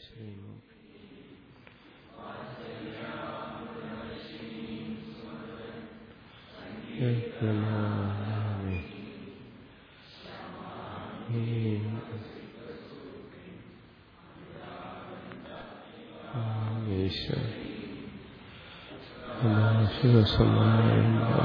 ശ്രീമു ശിവസമാരംഭ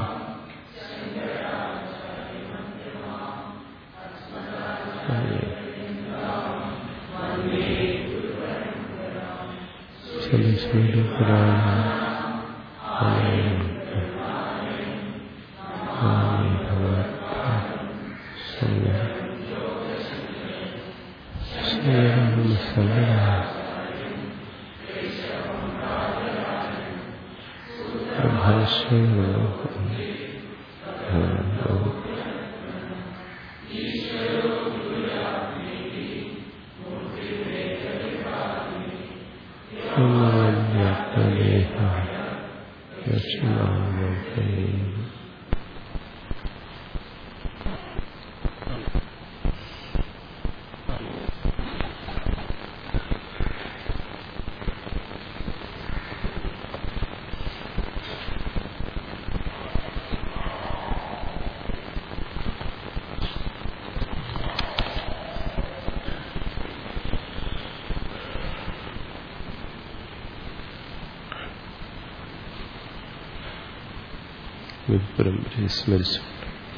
സദസ്മൃതി പരമ്പരയെ സ്മരിച്ചുകൊണ്ട്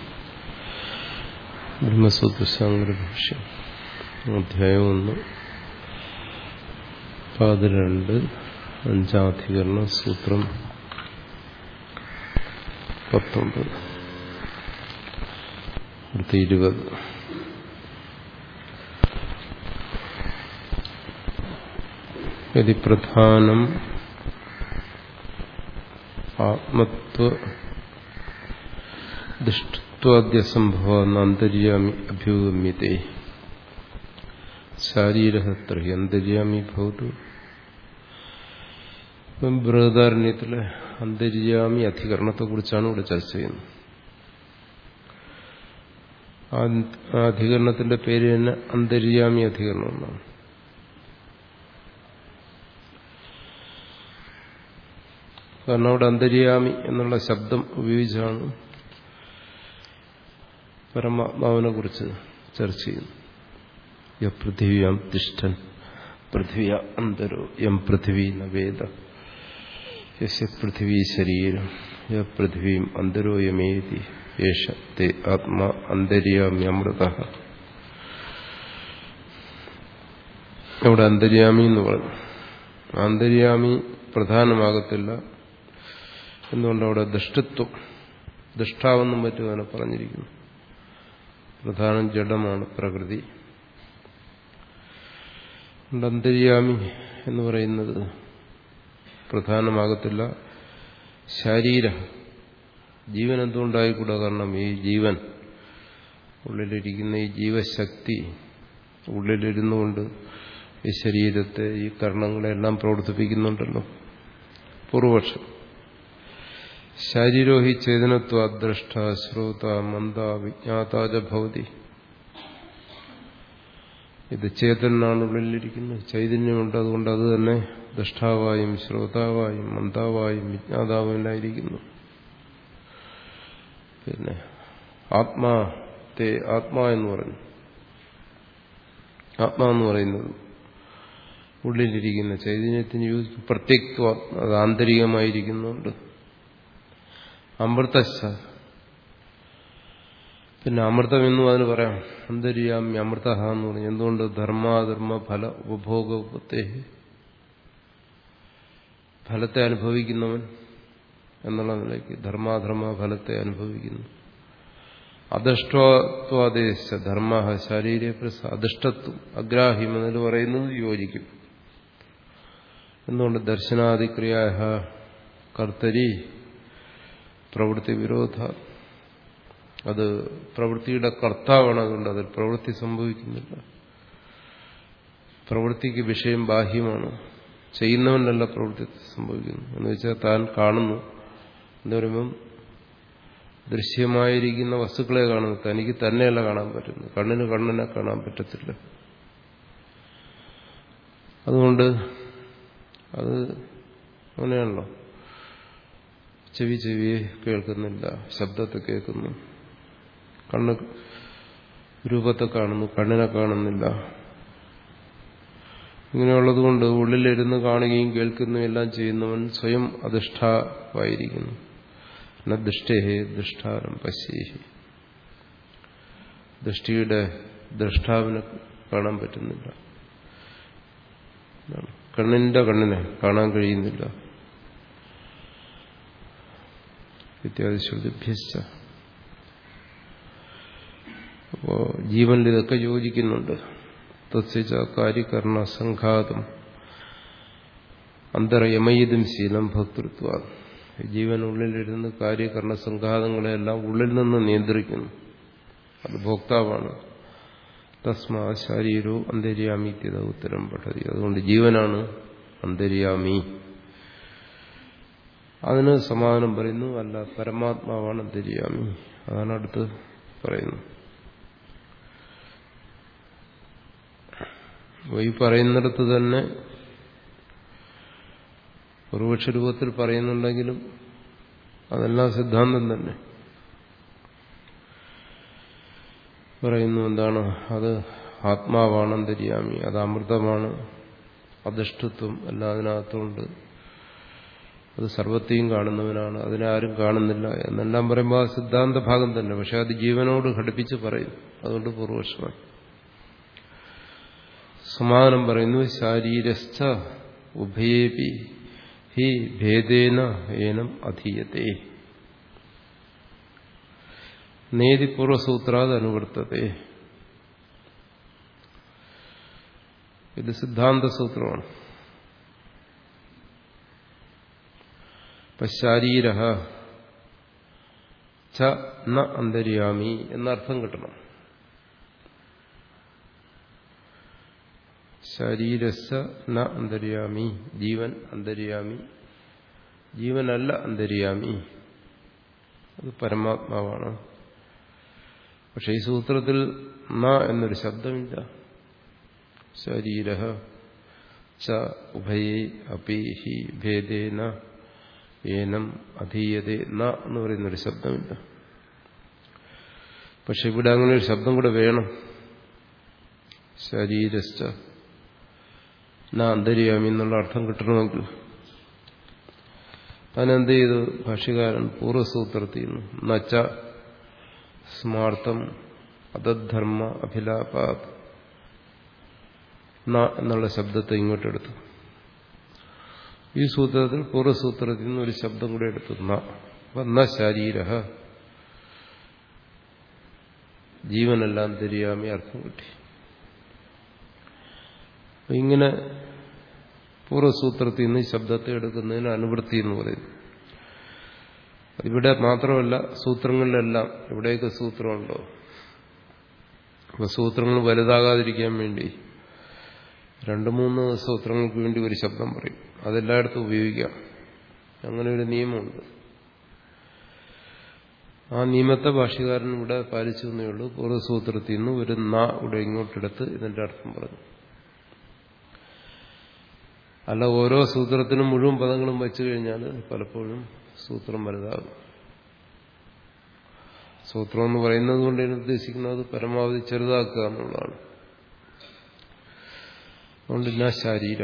ബ്രഹ്മസൂത്രശാങ്കര ഭാഷ്യം അധ്യായം ഒന്ന് പാത രണ്ട് അഞ്ചാധികരണ സൂത്രം പത്തൊമ്പത് അടുത്ത ഇരുപത് യതി പ്രധാനം ആത്മത്വ ദുഷ്ടത്വാദ്യസംഭവ അന്തര്യാമി അഭ്യുഗമ്യത്തെ ശാരീരഹത്ര അന്തര്യാമി ഭവതു ഇപ്പം ബൃഹദാരണ്യത്തിലെ അന്തര്യാമി അധികരണത്തെ കുറിച്ചാണ് ഇവിടെ ചർച്ച ചെയ്യുന്നത് ആ അധികരണത്തിന്റെ പേര് തന്നെ അന്തര്യാമി അധികരണം എന്നാണ് കാരണം അവിടെ അന്തര്യാമി എന്നുള്ള ശബ്ദം ഉപയോഗിച്ചാണ് പരമാത്മാവിനെ കുറിച്ച് ചർച്ച ചെയ്യുന്നു യ പൃഥിവ്യാം തിഷ്ഠൻ പൃഥ്വിയ അന്തരോ യം പൃഥിവി നവേദ യസ്യ പൃഥിവി ശരീരം യ പൃഥിവീം അന്തരോ യമേതി യേശ തേ ആത്മാ അന്തര്യാമ്യമൃത അവിടെ അന്തര്യാമി എന്ന് പറഞ്ഞു അന്തര്യാമി പ്രധാനമാകത്തില്ല എന്തുകൊണ്ട് അവിടെ ദൃഷ്ടത്വം ദൃഷ്ടാവെന്നും മറ്റും അതിനെ പറഞ്ഞിരിക്കുന്നു പ്രധാനം ജഡമാണ് പ്രകൃതി അന്തര്യാമി എന്ന് പറയുന്നത് പ്രധാനമാകത്തില്ല ശരീര ജീവൻ എന്തുകൊണ്ടായിക്കൂടാ കാരണം ഈ ജീവൻ ഉള്ളിലിരിക്കുന്ന ഈ ജീവശക്തി ഉള്ളിലിരുന്നുകൊണ്ട് ഈ ശരീരത്തെ ഈ കർണങ്ങളെല്ലാം പ്രവർത്തിപ്പിക്കുന്നുണ്ടല്ലോ പൂർവപക്ഷം ശാരീരോ ഹി ചേതനത്വ ദ്രഷ്ട ശ്രോത മന്ദ വിജ്ഞാതാജ ഭവതി ഇത് ചേതനാണ് ഉള്ളിലിരിക്കുന്നത് ചൈതന്യമുണ്ട് അതുകൊണ്ട് അത് തന്നെ ദഷ്ടാവായും ശ്രോതാവായും മന്ദാവായും വിജ്ഞാതാവുമായിരിക്കുന്നു പിന്നെ ആത്മാ തേ ആത്മാ എന്ന് പറഞ്ഞു ആത്മാ എന്ന് പറയുന്നത് ഉള്ളിലിരിക്കുന്ന ചൈതന്യത്തിന് യോജിക്കും പ്രത്യക്വ അത് ആന്തരികമായിരിക്കുന്നുണ്ട് അമൃതശ പിന്നെ അമൃതം എന്നും അതിന് പറയാം അന്തര്യാമി അമൃത എന്ന് പറഞ്ഞു എന്തുകൊണ്ട് ധർമാധർമ്മ ഫല ഉപഭോഗത്തെ ഫലത്തെ അനുഭവിക്കുന്നവൻ എന്നുള്ള നിലയ്ക്ക് ധർമാധർമ്മ ഫലത്തെ അനുഭവിക്കുന്നു അദഷ്ടത്വാദേശ ധർമ്മ ശാരീരിക അദഷ്ടത്വം അഗ്രാഹ്യം എന്നതിൽ പറയുന്നത് യോജിക്കും എന്തുകൊണ്ട് ദർശനാദിക്രിയ കർത്തരി പ്രവൃത്തി വിരോധ അത് പ്രവൃത്തിയുടെ കർത്താവാണ് അതുകൊണ്ട് അതിൽ പ്രവൃത്തി സംഭവിക്കുന്നില്ല പ്രവൃത്തിക്ക് വിഷയം ബാഹ്യമാണ് ചെയ്യുന്നവനല്ല പ്രവൃത്തി സംഭവിക്കുന്നു എന്ന് വെച്ചാൽ താൻ കാണുന്നു എന്ന് പറയുമ്പം ദൃശ്യമായിരിക്കുന്ന വസ്തുക്കളെ കാണുന്നു തനിക്ക് തന്നെയല്ല കാണാൻ പറ്റുന്നു കണ്ണിന് കണ്ണിനെ കാണാൻ പറ്റത്തില്ല അതുകൊണ്ട് അത് അങ്ങനെയാണല്ലോ ചെവി ചെവിയെ കേൾക്കുന്നില്ല ശബ്ദത്തെ കേൾക്കുന്നു കണ്ണ് രൂപത്തെ കാണുന്നു കണ്ണിനെ കാണുന്നില്ല ഇങ്ങനെയുള്ളതുകൊണ്ട് ഉള്ളിലിരുന്ന് കാണുകയും കേൾക്കുകയും എല്ലാം ചെയ്യുന്നവൻ സ്വയം അധിഷ്ഠാവായിരിക്കുന്നു ന ദുഷ്ടേഹേ ദുഷ്ടാരം പശ്യേഹി ദൃഷ്ടിയുടെ ദ്രഷ്ടാവിനെ കാണാൻ പറ്റുന്നില്ല കണ്ണിന്റെ കണ്ണിനെ കാണാൻ കഴിയുന്നില്ല ഇത്യാദി ശ്രുതിഭ്യസ്ത അപ്പോ ജീവനിൽ ഇതൊക്കെ യോജിക്കുന്നുണ്ട് തസ്യച കാര്യകരണ സംഘാതം അന്തരയമയിതും ശീലം ഭക്തൃത്വ ജീവനുള്ളിലിരുന്ന് കാര്യകരണ സംഘാതങ്ങളെല്ലാം ഉള്ളിൽ നിന്ന് നിയന്ത്രിക്കുന്നു അത് ഭോക്താവാണ് തസ്മാ ശാരീരോ അന്തര്യാമിത്യത ഉത്തരം പഠതി അതുകൊണ്ട് ജീവനാണ് അന്തര്യാമി അതിന് സമാധാനം പറയുന്നു അല്ല പരമാത്മാവാണ് അന്തര്യാമി അതാണ് അടുത്ത് പറയുന്നത് ഈ പറയുന്നിടത്ത് തന്നെ പൂർവക്ഷ രൂപത്തിൽ പറയുന്നുണ്ടെങ്കിലും അതെല്ലാം സിദ്ധാന്തം തന്നെ പറയുന്നു എന്താണ് അത് ആത്മാവാണ് അന്തര്യാമി അത് അമൃതമാണ് അധിഷ്ഠിത്വം എല്ലാം അതിനകത്തുണ്ട് അത് സർവത്തെയും കാണുന്നവനാണ് അതിനെ ആരും കാണുന്നില്ല എന്നെല്ലാം പറയുമ്പോൾ ആ സിദ്ധാന്ത ഭാഗം തന്നെ പക്ഷെ അത് ജീവനോട് ഘടിപ്പിച്ച് പറയും അതുകൊണ്ട് പൂർവക്ഷമായി സമാധാനം പറയുന്നു ശാരീരസ്ഥ ഉഭയേപി ഹി ഭേദേന ഏനം അധീയത്തെ നേതി പൂർവസൂത്രാത് അനുവർത്തത്തെ ഇത് സിദ്ധാന്ത സൂത്രമാണ് ശാരീര ച ന അന്തര്യാമി എന്നർത്ഥം കിട്ടണം ശരീരസ ന അന്തര്യാമി ജീവൻ അന്തര്യാമി ജീവനല്ല അന്തര്യാമി അത് പരമാത്മാവാണ് പക്ഷെ ഈ സൂത്രത്തിൽ ന എന്നൊരു ശബ്ദമില്ല ശരീര ച ഉഭയേ അപി ഹി ഭേദേന ഏനം അധീയതേ ന എന്ന് പറയുന്നൊരു ശബ്ദമില്ല പക്ഷെ ഇവിടെ അങ്ങനെ ഒരു ശബ്ദം കൂടെ വേണം ശരീരസ്ഥ ന അന്തര്യാമി എന്നുള്ള അർത്ഥം കിട്ടണമെങ്കിൽ അതിനെന്ത് ചെയ്തു ഭാഷ്യകാരൻ പൂർവ്വസൂത്രത്തിൽ നിന്ന് നച്ച സ്മാർത്ഥം അതദ്ധർമ്മ അഭിലാപാത് ന എന്നുള്ള ശബ്ദത്തെ ഇങ്ങോട്ടെടുത്തു ഈ സൂത്രത്തിൽ പൂർവ്വസൂത്രത്തിൽ നിന്ന് ഒരു ശബ്ദം കൂടെ എടുത്തു ന ന ശാരീര ജീവനെല്ലാം തിരിയാമി അർത്ഥം കിട്ടി ഇങ്ങനെ പൂർവ്വസൂത്രത്തിൽ നിന്ന് ശബ്ദത്തെ എടുക്കുന്നതിന് അനുവൃത്തി എന്ന് പറയുന്നു ഇവിടെ മാത്രമല്ല സൂത്രങ്ങളിലെല്ലാം എവിടെയൊക്കെ സൂത്രമുണ്ടോ അപ്പൊ സൂത്രങ്ങൾ വലുതാകാതിരിക്കാൻ വേണ്ടി രണ്ടു മൂന്ന് സൂത്രങ്ങൾക്ക് വേണ്ടി ഒരു ശബ്ദം പറയും അതെല്ലായിടത്തും ഉപയോഗിക്കാം അങ്ങനെ ഒരു നിയമമുണ്ട് ആ നിയമത്തെ ഭാഷകാരൻ ഇവിടെ പാലിച്ചു എന്നേ ഉള്ളൂ പൂർവ്വസൂത്രത്തിൽ നിന്ന് ഒരു ന ഇവിടെ ഇങ്ങോട്ടെടുത്ത് ഇതിന്റെ അർത്ഥം പറഞ്ഞു അല്ല ഓരോ സൂത്രത്തിനും മുഴുവൻ പദങ്ങളും വെച്ചു കഴിഞ്ഞാൽ പലപ്പോഴും സൂത്രം വലുതാകും സൂത്രം എന്ന് പറയുന്നത് കൊണ്ട് ഉദ്ദേശിക്കുന്നത് പരമാവധി ചെറുതാക്കുക എന്നുള്ളതാണ് അതുകൊണ്ട് ഞാൻ ശാരീര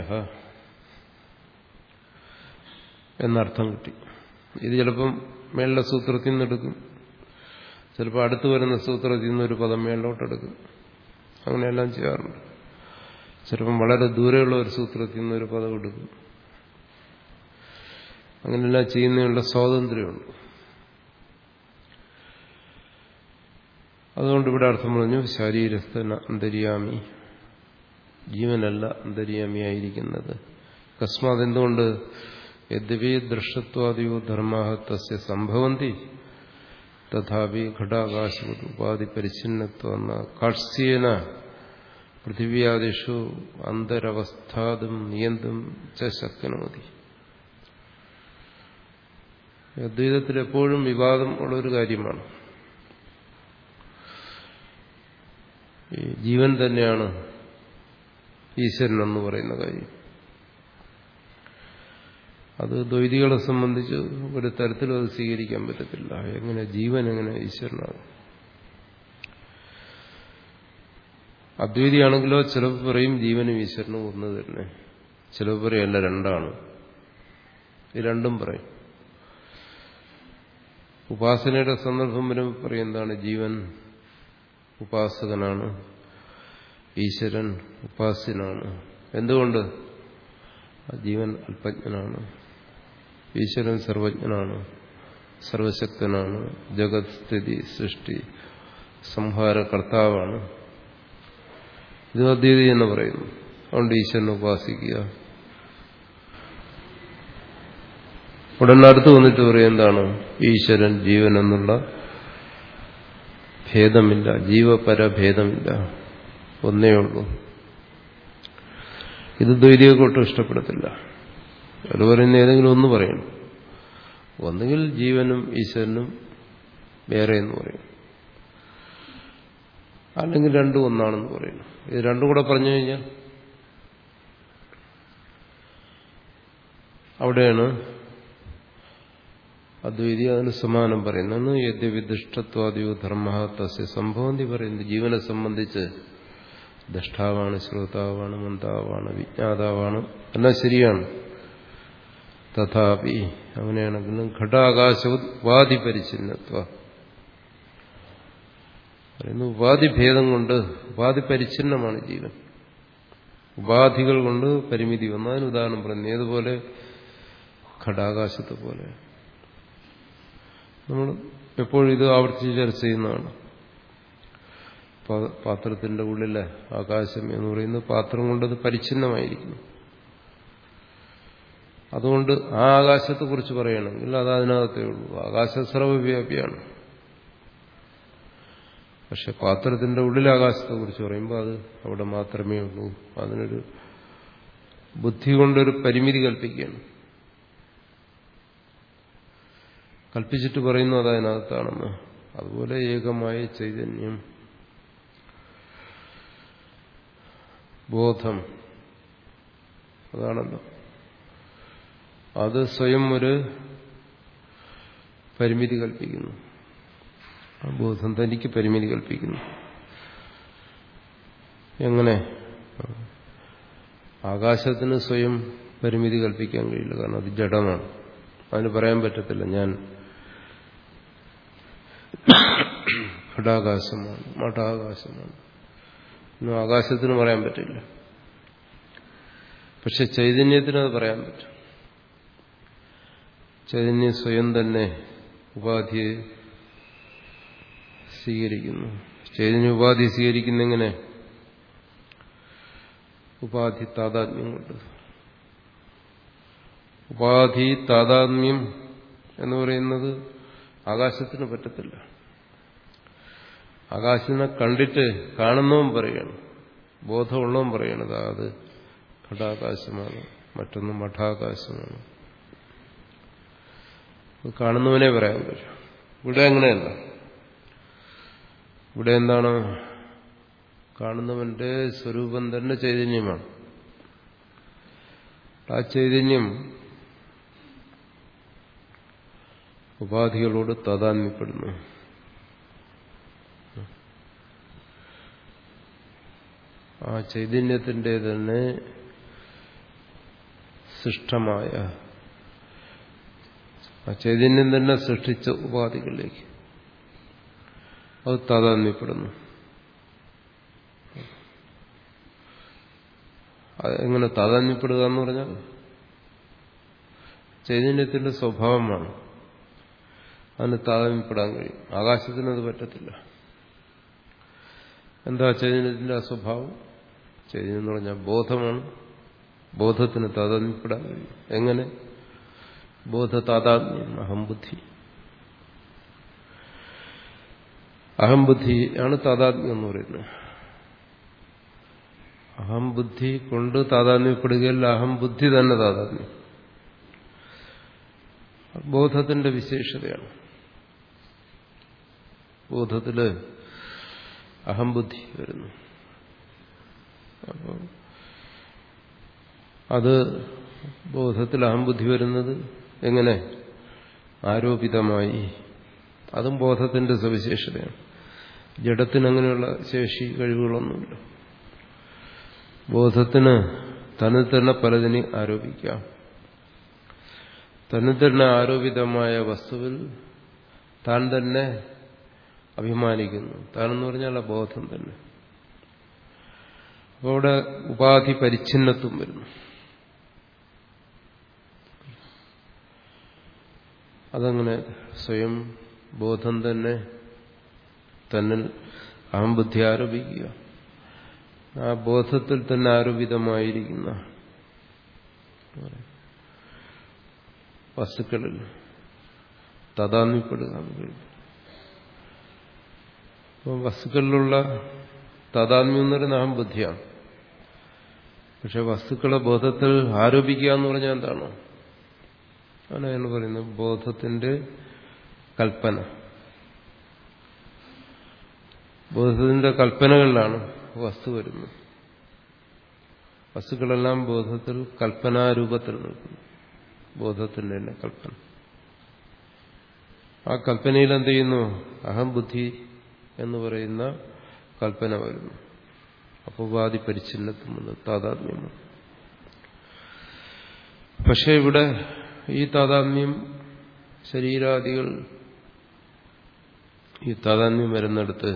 എന്നർത്ഥം കിട്ടി ഇത് ചിലപ്പം മേളിലെ സൂത്രത്തിൽ നിന്നെടുക്കും ചിലപ്പോൾ അടുത്ത് വരുന്ന സൂത്രത്തിൽ നിന്ന് ഒരു പദം മേളിലോട്ടെടുക്കും അങ്ങനെയെല്ലാം ചെയ്യാറുണ്ട് ചിലപ്പം വളരെ ദൂരെയുള്ള ഒരു സൂത്രത്തിൽ നിന്ന് ഒരു പദം എടുക്കും അങ്ങനെയെല്ലാം ചെയ്യുന്നതിനുള്ള സ്വാതന്ത്ര്യമുണ്ട് അതുകൊണ്ട് ഇവിടെ അർത്ഥം പറഞ്ഞു ശാരീരസ്ഥന അന്തര്യാമി ജീവനല്ല അന്തര്യാമിയായിരിക്കുന്നത് അകസ്മാത് എന്തുകൊണ്ട് യദ്വി ദൃഷ്ടത്വാദിയോ ധർമ്മ തസ്യ സംഭവന്തി തഥാപി ഘടാകാശവത് ഉപാധി പരിച്ഛിന്നത്വ കാർസ്യേന പൃഥിവ്യാദിഷു അന്തരവസ്ഥാതും നിയന്തും ച ശക്നോതി അദ്വൈതത്തിൽ എപ്പോഴും വിവാദം ഉള്ളൊരു കാര്യമാണ് ഈ ജീവൻ തന്നെയാണ് ഈശ്വരൻ എന്ന് പറയുന്ന കാര്യം അത് ദ്വൈതികളെ സംബന്ധിച്ച് ഒരു തരത്തിലും അത് സ്വീകരിക്കാൻ പറ്റത്തില്ല എങ്ങനെ ജീവൻ എങ്ങനെ ഈശ്വരനാകും അദ്വൈതിയാണെങ്കിലോ ചിലപ്പോൾ പറയും ജീവനും ഈശ്വരനും ഒന്ന് തന്നെ ചിലപ്പോൾ പറയും അല്ല രണ്ടാണ് ഈ രണ്ടും പറയും ഉപാസനയുടെ സന്ദർഭം വരുമ്പോൾ പറയും എന്താണ് ജീവൻ ഉപാസകനാണ് ഈശ്വരൻ ഉപാസ്യനാണ് എന്തുകൊണ്ട് ജീവൻ അല്പജ്ഞനാണ് ഈശ്വരൻ സർവജ്ഞനാണ് സർവശക്തനാണ് ജഗത് സ്ഥിതി സൃഷ്ടി സംഹാര കർത്താവാണ് ഇത് അദ്വൈതി എന്ന് പറയുന്നു അതുകൊണ്ട് ഈശ്വരനെ ഉപാസിക്കുക ഉടനെ അടുത്ത് വന്നിട്ട് പറയും എന്താണ് ഈശ്വരൻ ജീവൻ എന്നുള്ള ഭേദമില്ല ജീവപരഭേദമില്ല ഒന്നേ ഉള്ളൂ ഇത് ദ്വൈതികൾക്കൊട്ടും ഇഷ്ടപ്പെടത്തില്ല അത് പറയുന്ന ഏതെങ്കിലും ഒന്ന് പറയണം ഒന്നുകിൽ ജീവനും ഈശ്വരനും വേറെ എന്ന് പറയും അല്ലെങ്കിൽ രണ്ടും ഒന്നാണെന്ന് പറയുന്നു ഇത് രണ്ടും കൂടെ പറഞ്ഞു കഴിഞ്ഞാൽ അവിടെയാണ് അദ്വൈതി അതിന് സമാനം പറയുന്നത് യദ്യവിദിഷ്ടത്വാദിയോ ധർമ്മ തസ്യ സംഭവന്തി പറയുന്നത് ജീവനെ സംബന്ധിച്ച് ദഷ്ടാവാണ് ശ്രോതാവാണ് മന്താവാണ് വിജ്ഞാതാവാണ് എല്ലാം ശരിയാണ് തഥാപി അങ്ങനെയാണെങ്കിലും ഘടാകാശവാദി പരിച്ഛിന്നത്വ പറയുന്നു ഉപാധിഭേദം കൊണ്ട് ഉപാധി പരിച്ഛിന്നമാണ് ജീവൻ ഉപാധികൾ കൊണ്ട് പരിമിതി വന്നു അതിന് ഉദാഹരണം പറയുന്നു ഏതുപോലെ ഘടാകാശത്തെ പോലെ നമ്മൾ എപ്പോഴും ഇത് ആവർത്തിച്ച് ചർച്ച ചെയ്യുന്നതാണ് പാത്രത്തിന്റെ ഉള്ളിലെ ആകാശം എന്ന് പറയുന്നത് പാത്രം കൊണ്ടത് പരിച്ഛിന്നമായിരിക്കുന്നു അതുകൊണ്ട് ആ ആകാശത്തെക്കുറിച്ച് പറയണമെങ്കിൽ അത് അതിനകത്തേ ഉള്ളൂ ആകാശം സർവവ്യാപിയാണ് പക്ഷെ പാത്രത്തിന്റെ ഉള്ളിലെ ആകാശത്തെക്കുറിച്ച് പറയുമ്പോൾ അത് അവിടെ മാത്രമേ ഉള്ളൂ അതിനൊരു ബുദ്ധി കൊണ്ടൊരു പരിമിതി കൽപ്പിക്കുകയാണ് കൽപ്പിച്ചിട്ട് പറയുന്നു അത് അതിനകത്താണെന്ന് അതുപോലെ ഏകമായ ചൈതന്യം ബോധം അതാണല്ലോ അത് സ്വയം ഒരു പരിമിതി കൽപ്പിക്കുന്നു ആ ബോധം തനിക്ക് പരിമിതി കൽപ്പിക്കുന്നു എങ്ങനെ ആകാശത്തിന് സ്വയം പരിമിതി കൽപ്പിക്കാൻ കഴിയില്ല കാരണം അത് ജഡമാണ് അതിന് പറയാൻ പറ്റത്തില്ല ഞാൻ ഘടാകാശമാണ് മഠാകാശമാണ് ഒന്നും ആകാശത്തിന് പറയാൻ പറ്റില്ല പക്ഷെ ചൈതന്യത്തിന് അത് പറയാൻ പറ്റും ചൈതന്യം സ്വയം തന്നെ ഉപാധിയെ സ്വീകരിക്കുന്നു ചൈതന്യ ഉപാധി സ്വീകരിക്കുന്ന എങ്ങനെ ഉപാധി താതാത്മ്യം കൊണ്ട് ഉപാധി താതാത്മ്യം എന്ന് പറയുന്നത് ആകാശത്തിന് പറ്റത്തില്ല ആകാശത്തിനെ കണ്ടിട്ട് കാണുന്നവൻ പറയണം ബോധമുള്ളവൻ പറയണത് അത് ഘടാകാശമാണ് മറ്റൊന്ന് മഠാകാശമാണ് കാണുന്നവനെ പറയാൻ പറ്റും ഇവിടെ അങ്ങനെയല്ല ഇവിടെ എന്താണ് കാണുന്നവന്റെ സ്വരൂപം തന്നെ ചൈതന്യമാണ് ആ ചൈതന്യം ഉപാധികളോട് താതാത്മ്യപ്പെടുന്നു ആ ചൈതന്യത്തിന്റെ തന്നെ സൃഷ്ടമായ ആ ചൈതന്യം തന്നെ സൃഷ്ടിച്ച ഉപാധികളിലേക്ക് അത് താതാത്മ്യപ്പെടുന്നു എങ്ങനെ താതാത്മ്യപ്പെടുക എന്ന് പറഞ്ഞാൽ ചൈതന്യത്തിന്റെ സ്വഭാവമാണ് അതിന് താതാത്മ്യപ്പെടാൻ കഴിയും ആകാശത്തിന് അത് പറ്റത്തില്ല എന്താ ചൈതന്യത്തിന്റെ അസ്വഭാവം ചൈതന്യം എന്ന് പറഞ്ഞാൽ ബോധമാണ് ബോധത്തിന് താതാത്മ്യപ്പെടാൻ കഴിയും എങ്ങനെ ബോധ താതാത്മ്യം അഹംബുദ്ധി അഹംബുദ്ധി ആണ് താതാത്മ്യം എന്ന് പറയുന്നത് അഹംബുദ്ധി കൊണ്ട് താതാത്മ്യപ്പെടുകയല്ല അഹംബുദ്ധി തന്നെ താതാത്മ്യം ബോധത്തിന്റെ വിശേഷതയാണ് ബോധത്തില് അഹംബുദ്ധി വരുന്നു അപ്പോൾ അത് ബോധത്തിൽ അഹംബുദ്ധി വരുന്നത് എങ്ങനെ ആരോപിതമായി അതും ബോധത്തിന്റെ സവിശേഷതയാണ് ജഡത്തിന് അങ്ങനെയുള്ള ശേഷി കഴിവുകളൊന്നുമില്ല ബോധത്തിന് തന്നെ തന്നെ പലതിനെ ആരോപിക്കാം തന്നെ തന്നെ ആരോപിതമായ വസ്തുവിൽ താൻ തന്നെ അഭിമാനിക്കുന്നു താനെന്ന് പറഞ്ഞാൽ ആ ബോധം തന്നെ അപ്പോൾ അവിടെ ഉപാധി പരിച്ഛിന്നത്വം വരുന്നു അതങ്ങനെ സ്വയം ബോധം തന്നെ തന്നിൽ അഹംബുദ്ധി ആരോപിക്കുക ആ ബോധത്തിൽ തന്നെ ആരോപിതമായിരിക്കുന്ന വസ്തുക്കളിൽ താതാത്മ്യപ്പെടുക അപ്പം വസ്തുക്കളിലുള്ള താതാത്മ്യം എന്ന് പറയുന്ന അഹംബുദ്ധിയാണ് പക്ഷെ വസ്തുക്കളെ ബോധത്തിൽ ആരോപിക്കുക എന്ന് പറഞ്ഞാൽ എന്താണോ അങ്ങനെയാണ് പറയുന്നത് ബോധത്തിന്റെ കൽപ്പന ബോധത്തിന്റെ കൽപ്പനകളിലാണ് വസ്തു വരുന്നത് വസ്തുക്കളെല്ലാം ബോധത്തിൽ കൽപ്പനാരൂപത്തിൽ നിൽക്കുന്നു ബോധത്തിന്റെ തന്നെ കൽപ്പന ആ കൽപ്പനയിൽ എന്ത് ചെയ്യുന്നു അഹംബുദ്ധി എന്ന് പറയുന്ന കൽപ്പന വരുന്നു അപവാദി പരിച്ഛിന്നത്തുമെന്ന് താതാത്മ്യം പക്ഷെ ഇവിടെ ഈ താതാത്മ്യം ശരീരാദികൾ ഈ താതാത്മ്യം വരുന്നിടത്ത്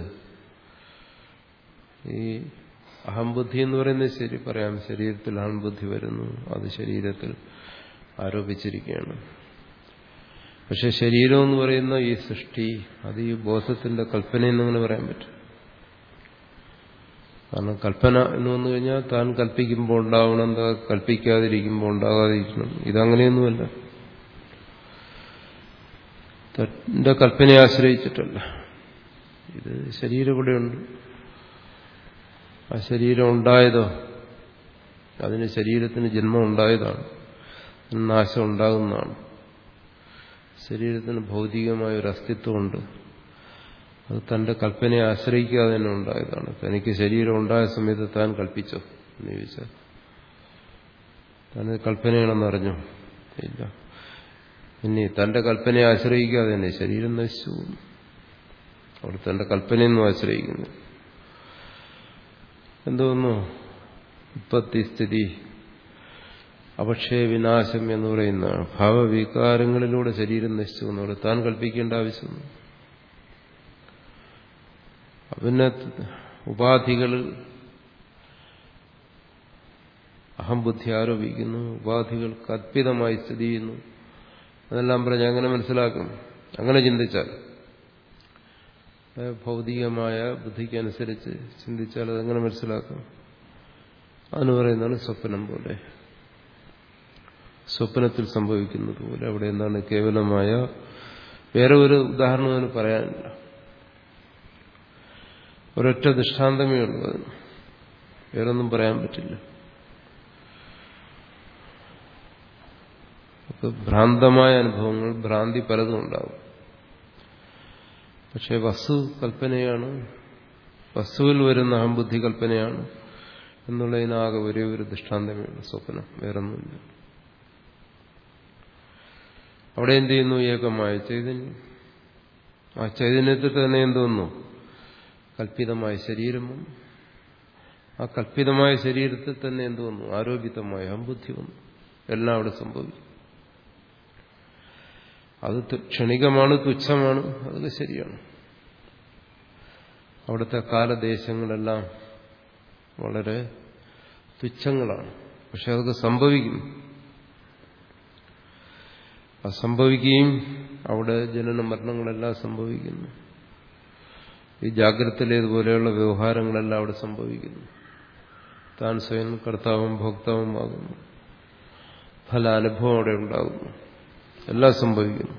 ഈ അഹംബുദ്ധി എന്ന് പറയുന്നത് ശരി പറയാം ശരീരത്തിൽ അഹംബുദ്ധി വരുന്നു അത് ശരീരത്തിൽ ആരോപിച്ചിരിക്കുകയാണ് പക്ഷെ ശരീരം എന്ന് പറയുന്ന ഈ സൃഷ്ടി അത് ഈ ബോധത്തിന്റെ കൽപ്പനയെന്നങ്ങനെ പറയാൻ പറ്റും കാരണം കൽപ്പന എന്ന് വന്നു കഴിഞ്ഞാൽ താൻ കൽപ്പിക്കുമ്പോൾ ഉണ്ടാവണം എന്താ കൽപ്പിക്കാതിരിക്കുമ്പോൾ ഉണ്ടാകാതിരിക്കണം ഇതങ്ങനെയൊന്നുമല്ല തന്റെ കൽപ്പനയെ ആശ്രയിച്ചിട്ടല്ല ഇത് ശരീരം ഇവിടെയുണ്ട് ആ ശരീരം ഉണ്ടായതോ അതിന് ശരീരത്തിന് ജന്മം ഉണ്ടായതാണ് നാശം ഉണ്ടാകുന്നതാണ് ശരീരത്തിന് ഭൗതികമായ ഒരു അസ്തിത്വമുണ്ട് അത് തന്റെ കൽപ്പനയെ ആശ്രയിക്കാതെ തന്നെ ഉണ്ടായതാണ് തനിക്ക് ശരീരം ഉണ്ടായ സമയത്ത് താൻ കൽപ്പിച്ചോ എന്ന് ചോദിച്ചാൽ താൻ കൽപ്പനയാണെന്ന് അറിഞ്ഞോ ഇല്ല ഇനി തന്റെ കൽപ്പനയെ ആശ്രയിക്കാതെ തന്നെ ശരീരം നശിച്ചു അവിടെ തന്റെ കൽപ്പനയൊന്നും ആശ്രയിക്കുന്നു എന്തോന്നു ഉത്പത്തി സ്ഥിതി അപക്ഷയ വിനാശം എന്ന് പറയുന്ന ഭാവവികാരങ്ങളിലൂടെ ശരീരം നശിച്ചു എന്നോട് താൻ കൽപ്പിക്കേണ്ട ആവശ്യമൊന്നും പിന്നെ ഉപാധികളിൽ അഹംബുദ്ധി ആരോപിക്കുന്നു ഉപാധികൾ കൽപ്പിതമായി സ്ഥിതി ചെയ്യുന്നു അതെല്ലാം പറഞ്ഞ് അങ്ങനെ മനസ്സിലാക്കും അങ്ങനെ ചിന്തിച്ചാൽ ഭൗതികമായ ബുദ്ധിക്കനുസരിച്ച് ചിന്തിച്ചാൽ അതെങ്ങനെ മനസ്സിലാക്കും അതിന് പറയുന്നതാണ് സ്വപ്നം പോലെ സ്വപ്നത്തിൽ സംഭവിക്കുന്നത് പോലെ അവിടെ എന്താണ് കേവലമായ വേറെ ഒരു ഉദാഹരണം അതിന് പറയാനില്ല ഒരൊറ്റ ദൃഷ്ടാന്തമേ ഉള്ളൂ അതിന് വേറൊന്നും പറയാൻ പറ്റില്ല ഭ്രാന്തമായ അനുഭവങ്ങൾ ഭ്രാന്തി പലതും ഉണ്ടാവും പക്ഷെ വസ്തു കൽപ്പനയാണ് വസ്തുവിൽ വരുന്ന അഹംബുദ്ധി കൽപ്പനയാണ് എന്നുള്ളതിനാകെ ഒരേ ഒരു ദൃഷ്ടാന്തമേ ഉള്ളൂ സ്വപ്നം വേറൊന്നുമില്ല അവിടെ എന്ത് ചെയ്യുന്നു ഏകമായ ചൈതന്യം ആ ചൈതന്യത്തിൽ തന്നെ എന്തോന്നു കൽപ്പിതമായ ശരീരം വന്നു ആ കൽപ്പിതമായ ശരീരത്തിൽ തന്നെ എന്ത് വന്നു ആരോപിതമായ അമ്പുദ്ധി വന്നു എല്ലാം അവിടെ സംഭവിക്കും അത് ക്ഷണികമാണ് തുച്ഛമാണ് അതൊക്കെ ശരിയാണ് അവിടുത്തെ കാലദേശങ്ങളെല്ലാം വളരെ തുച്ഛങ്ങളാണ് പക്ഷെ അതൊക്കെ സംഭവിക്കും അത് സംഭവിക്കുകയും അവിടെ ജനന മരണങ്ങളെല്ലാം സംഭവിക്കുന്നു ഈ ജാഗ്രതയിലേതുപോലെയുള്ള വ്യവഹാരങ്ങളെല്ലാം അവിടെ സംഭവിക്കുന്നു താൻ സ്വയം കർത്താവും ഭോക്താവും ആകുന്നു ഫലാനുഭവം അവിടെ ഉണ്ടാകുന്നു എല്ലാം സംഭവിക്കുന്നു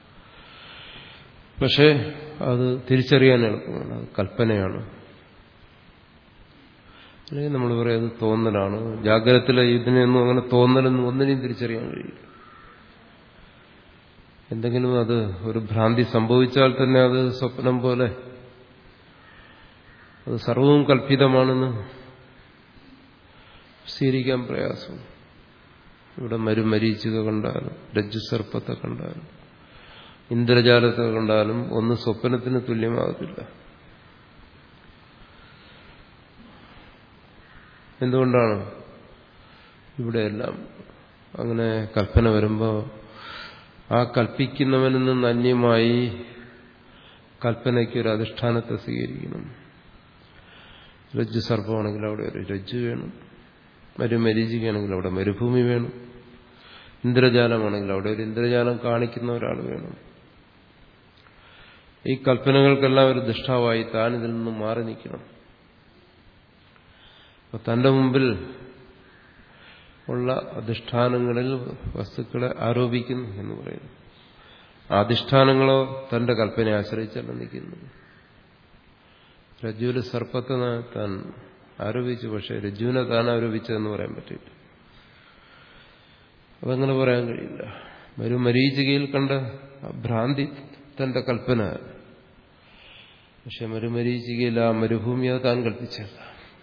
പക്ഷേ അത് തിരിച്ചറിയാൻ എളുപ്പമാണ് അത് കൽപ്പനയാണ് അല്ലെങ്കിൽ നമ്മൾ പറയുന്നത് തോന്നലാണ് ജാഗ്രതത്തിലെ ഇതിനെയൊന്നും അങ്ങനെ തോന്നലെന്നും ഒന്നിനെയും തിരിച്ചറിയാൻ കഴിയില്ല എന്തെങ്കിലും അത് ഒരു ഭ്രാന്തി സംഭവിച്ചാൽ തന്നെ അത് സ്വപ്നം പോലെ അത് സർവവും കൽപ്പിതമാണെന്ന് സ്വീകരിക്കാൻ പ്രയാസം ഇവിടെ മരുമരീച്ചുക കണ്ടാലും രജ്ജുസർപ്പത്തെ കണ്ടാലും ഇന്ദ്രജാലത്തെ കണ്ടാലും ഒന്ന് സ്വപ്നത്തിന് തുല്യമാകത്തില്ല എന്തുകൊണ്ടാണ് ഇവിടെയെല്ലാം അങ്ങനെ കൽപ്പന വരുമ്പോൾ ആ കൽപ്പിക്കുന്നവനിൽ നിന്ന് അന്യമായി കൽപ്പനയ്ക്ക് ഒരു അധിഷ്ഠാനത്തെ സ്വീകരിക്കണം രജ്ജു സർപ്പമാണെങ്കിൽ അവിടെ ഒരു രജ്ജു വേണം മരുമരീചികയാണെങ്കിൽ അവിടെ മരുഭൂമി വേണം ഇന്ദ്രജാലമാണെങ്കിൽ അവിടെ ഒരു ഇന്ദ്രജാലം കാണിക്കുന്ന ഒരാൾ വേണം ഈ കൽപ്പനകൾക്കെല്ലാം ഒരു ദുഷ്ടാവായി താൻ ഇതിൽ നിന്ന് മാറി നിൽക്കണം അപ്പൊ തന്റെ മുമ്പിൽ ഉള്ള അധിഷ്ഠാനങ്ങളിൽ വസ്തുക്കളെ ആരോപിക്കുന്നു എന്ന് പറയുന്നു അധിഷ്ഠാനങ്ങളോ തന്റെ കൽപ്പനയെ ആശ്രയിച്ചല്ല നിൽക്കുന്നു രജ്ജുവിൽ സർപ്പത്തെ താൻ ആരോപിച്ചു പക്ഷെ രജ്ജുവിനെ താൻ ആരോപിച്ചതെന്ന് പറയാൻ പറ്റില്ല അതങ്ങനെ പറയാൻ കഴിയില്ല ഒരു മരീചികയിൽ കണ്ട ഭ്രാന്തി തന്റെ കൽപ്പന പക്ഷെ മരുമരീചികയിൽ ആ മരുഭൂമി അത് താൻ കൽപ്പിച്ചല്ല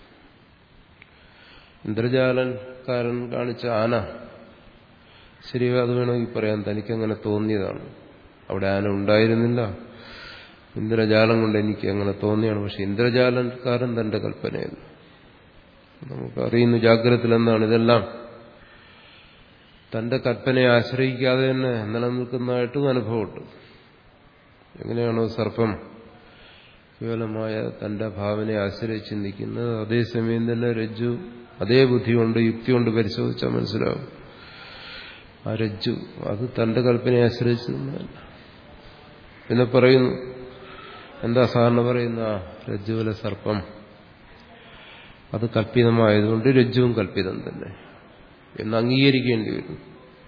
ഇന്ദ്രജാലൻകാരൻ കാണിച്ച ആന ശരി അത് വേണമെങ്കിൽ പറയാൻ തനിക്കങ്ങനെ തോന്നിയതാണ് അവിടെ ആന ഉണ്ടായിരുന്നില്ല ഇന്ദ്രജാലം കൊണ്ട് എനിക്ക് അങ്ങനെ തോന്നിയാണ് പക്ഷെ ഇന്ദ്രജാലൻകാരൻ തന്റെ കൽപ്പനയല്ല നമുക്കറിയുന്നു ജാഗ്രതത്തിൽ എന്താണ് ഇതെല്ലാം തന്റെ കൽപ്പനയെ ആശ്രയിക്കാതെ തന്നെ നിലനിൽക്കുന്നതായിട്ടും അനുഭവമുണ്ട് എങ്ങനെയാണോ സർപ്പം കേവലമായ തന്റെ ഭാവനയെ ആശ്രയിച്ച് നിൽക്കുന്നത് അതേസമയം തന്നെ രജ്ജു അതേ ബുദ്ധി കൊണ്ട് യുക്തി കൊണ്ട് പരിശോധിച്ചാൽ മനസ്സിലാവും ആ രജ്ജു അത് തന്റെ കൽപ്പനയെ ആശ്രയിച്ച് നിന്നതല്ല പിന്നെ പറയുന്നു എന്താ സാധാരണ പറയുന്ന രജ്ജുവിലെ സർപ്പം അത് കല്പിതമായതുകൊണ്ട് രജ്ജുവും കല്പിതം തന്നെ എന്ന് അംഗീകരിക്കേണ്ടി വരും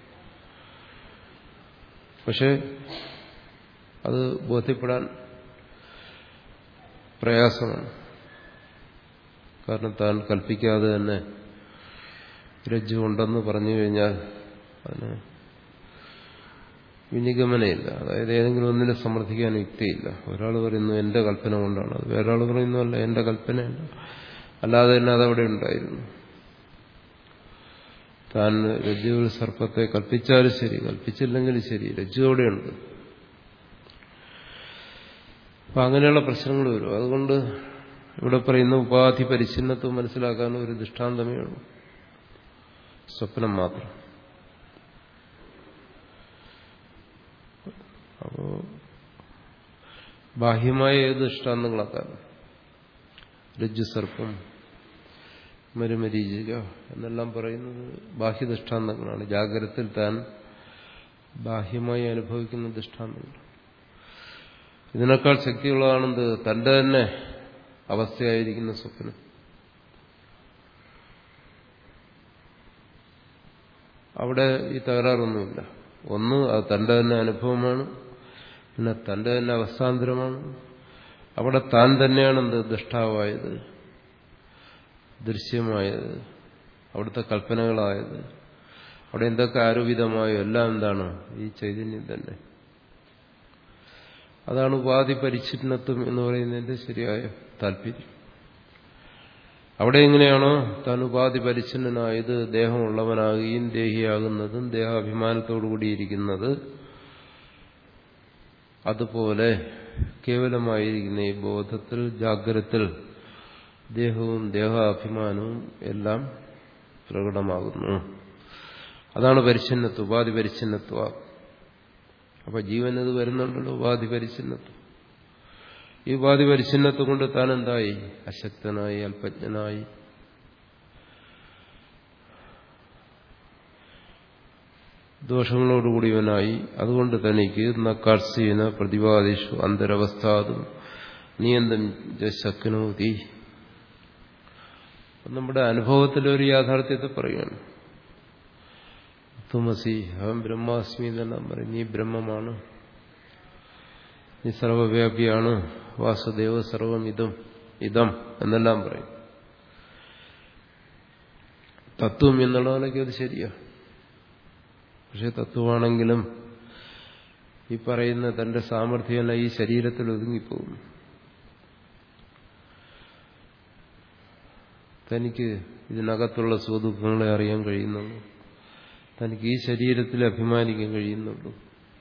പക്ഷെ അത് ബോധ്യപ്പെടാൻ പ്രയാസമാണ് കാരണം താൻ കൽപ്പിക്കാതെ തന്നെ രജ്ജു ഉണ്ടെന്ന് പറഞ്ഞു കഴിഞ്ഞാൽ അതിന് വിനിഗമനയില്ല അതായത് ഏതെങ്കിലും ഒന്നിനെ സമർത്ഥിക്കാൻ യുക്തിയില്ല ഒരാൾ പറയുന്നു എന്റെ കൽപ്പന കൊണ്ടാണ് അത് വേറൊരാൾ പറയുന്നു അല്ല എന്റെ കൽപ്പനയല്ല അല്ലാതെ തന്നെ അതവിടെ ഉണ്ടായിരുന്നു താൻ രജ്ജുവിൽ സർപ്പത്തെ കൽപ്പിച്ചാലും ശരി കൽപ്പിച്ചില്ലെങ്കിലും ശരി രജ്ജു അവിടെയുണ്ട് അപ്പൊ അങ്ങനെയുള്ള പ്രശ്നങ്ങൾ വരും അതുകൊണ്ട് ഇവിടെ പറയുന്ന ഉപാധി പരിച്ഛിന്നത്വം മനസ്സിലാക്കാൻ ഒരു ദൃഷ്ടാന്തമേ ഉള്ളൂ സ്വപ്നം മാത്രം അപ്പോ ബാഹ്യമായ ഏത് ദൃഷ്ടാന്തങ്ങളാക്കാൻ രജ്ജുസർപ്പം മരുമരീചിക എന്നെല്ലാം പറയുന്നത് ബാഹ്യദൃഷ്ടാന്തങ്ങളാണ് ജാഗ്രതത്തിൽ താൻ ബാഹ്യമായി അനുഭവിക്കുന്ന ദൃഷ്ടാന്തങ്ങൾ ഇതിനേക്കാൾ ശക്തിയുള്ളതാണെന്ത് തന്റെ തന്നെ അവസ്ഥയായിരിക്കുന്ന സ്വപ്നം അവിടെ ഈ തകരാറൊന്നുമില്ല ഒന്ന് അത് തന്റെ തന്നെ അനുഭവമാണ് പിന്നെ തന്റെ തന്നെ അവസ്ഥാന്തരമാണ് അവിടെ താൻ തന്നെയാണ് എന്ത് ദൃഷ്ടാവായത് ദൃശ്യമായത് അവിടുത്തെ കൽപ്പനകളായത് അവിടെ എന്തൊക്കെ ആരോപിതമായോ എല്ലാം എന്താണ് ഈ ചൈതന്യം തന്നെ അതാണ് ഉപാധി പരിച്ഛിന്നത്വം എന്ന് പറയുന്നതിന്റെ ശരിയായ താല്പര്യം അവിടെ എങ്ങനെയാണോ താൻ ഉപാധി പരിച്ഛിന്നനായത് ദേഹമുള്ളവനാകുകയും ദേഹിയാകുന്നതും ദേഹാഭിമാനത്തോടുകൂടിയിരിക്കുന്നത് അതുപോലെ കേവലമായിരിക്കുന്ന ഈ ബോധത്തിൽ ജാഗ്രത്തിൽ ദേഹവും ദേഹാഭിമാനവും എല്ലാം പ്രകടമാകുന്നു അതാണ് പരിച്ഛിന്നത്വം ഉപാധി പരിച്ഛിന്നത്വ അപ്പൊ ജീവൻ ഇത് വരുന്നുണ്ടല്ലോ ഉപാധി പരിച്ഛിന്നത്വം ഈ ഉപാധി പരിച്ഛിന്നത്വം കൊണ്ട് താൻ എന്തായി അശക്തനായി അല്പജ്ഞനായി ദോഷങ്ങളോടുകൂടിയവനായി അതുകൊണ്ട് തനിക്ക് നക്കാർസീന പ്രതിപാദിഷു അന്തരവസ്ഥാതും നിയന്തം ശക്നോതി നമ്മുടെ അനുഭവത്തിലൊരു യാഥാർത്ഥ്യത്തെ പറയുകയാണ് തുമസി അഹം ബ്രഹ്മാസ്മി എന്നെല്ലാം പറയും നീ ബ്രഹ്മമാണ് നീ സർവവ്യാപിയാണ് വാസുദേവ സർവം ഇതും ഇതം എന്നെല്ലാം പറയും തത്വം എന്നുള്ളതിനൊക്കെ അത് ശരിയാ പക്ഷെ തത്വമാണെങ്കിലും ഈ പറയുന്ന തന്റെ സാമർഥ്യമല്ല ഈ ശരീരത്തിൽ ഒതുങ്ങിപ്പോകും തനിക്ക് ഇതിനകത്തുള്ള സുഖദുഃഖങ്ങളെ അറിയാൻ കഴിയുന്നുള്ളൂ തനിക്ക് ഈ ശരീരത്തിൽ അഭിമാനിക്കാൻ കഴിയുന്നുള്ളൂ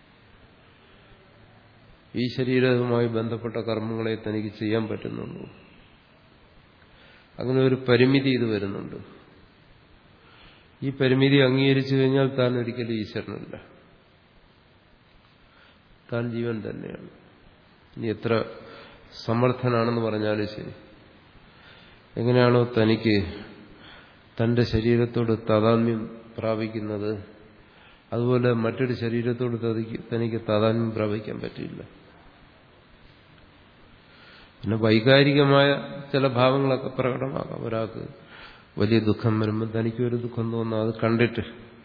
ഈ ശരീരവുമായി ബന്ധപ്പെട്ട കർമ്മങ്ങളെ തനിക്ക് ചെയ്യാൻ പറ്റുന്നുള്ളൂ അങ്ങനെ ഒരു പരിമിതി ഇത് വരുന്നുണ്ട് ഈ പരിമിതി അംഗീകരിച്ചു കഴിഞ്ഞാൽ താൻ ഒരിക്കലും ഈശ്വരനല്ല താൻ ജീവൻ തന്നെയാണ് ഇനി എത്ര സമർത്ഥനാണെന്ന് പറഞ്ഞാലും ശരി എങ്ങനെയാണോ തനിക്ക് തന്റെ ശരീരത്തോട് താതാത്മ്യം പ്രാപിക്കുന്നത് അതുപോലെ മറ്റൊരു ശരീരത്തോട് തനിക്ക് താതാത്മ്യം പ്രാപിക്കാൻ പറ്റില്ല പിന്നെ വൈകാരികമായ ചില ഭാവങ്ങളൊക്കെ പ്രകടമാകാം ഒരാൾക്ക് വലിയ ദുഃഖം വരുമ്പോൾ തനിക്കൊരു ദുഃഖം തോന്നുന്നു അത് കണ്ടിട്ട്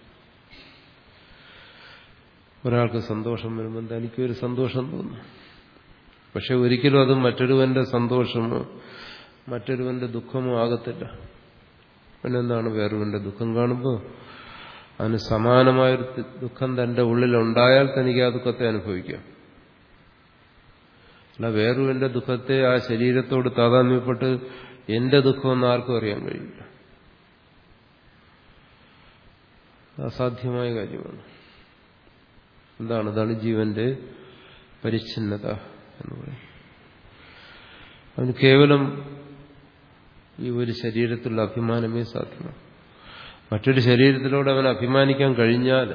ഒരാൾക്ക് സന്തോഷം വരുമ്പോൾ തനിക്കൊരു സന്തോഷം തോന്നും പക്ഷെ ഒരിക്കലും അത് മറ്റൊരുവന്റെ സന്തോഷമോ മറ്റൊരുവന്റെ ദുഃഖമോ ആകത്തില്ല പിന്നെന്താണ് വേറൊരുവന്റെ ദുഃഖം കാണുമ്പോൾ അതിന് സമാനമായൊരു ദുഃഖം തന്റെ ഉള്ളിലുണ്ടായാൽ തനിക്ക് ആ ദുഃഖത്തെ അനുഭവിക്കാം അല്ല വേറൊരുവന്റെ ദുഃഖത്തെ ആ ശരീരത്തോട് താതാത്മ്യപ്പെട്ട് എന്റെ ദുഃഖമെന്ന് ആർക്കും അറിയാൻ കഴിയില്ല അസാധ്യമായ കാര്യമാണ് എന്താണ് അതാണ് ജീവന്റെ പരിച്ഛിന്നത എന്ന് പറയും അവന് കേവലം ഈ ഒരു ശരീരത്തിലുള്ള അഭിമാനമേ സാധ്യമാണ് മറ്റൊരു ശരീരത്തിലൂടെ അവൻ അഭിമാനിക്കാൻ കഴിഞ്ഞാൽ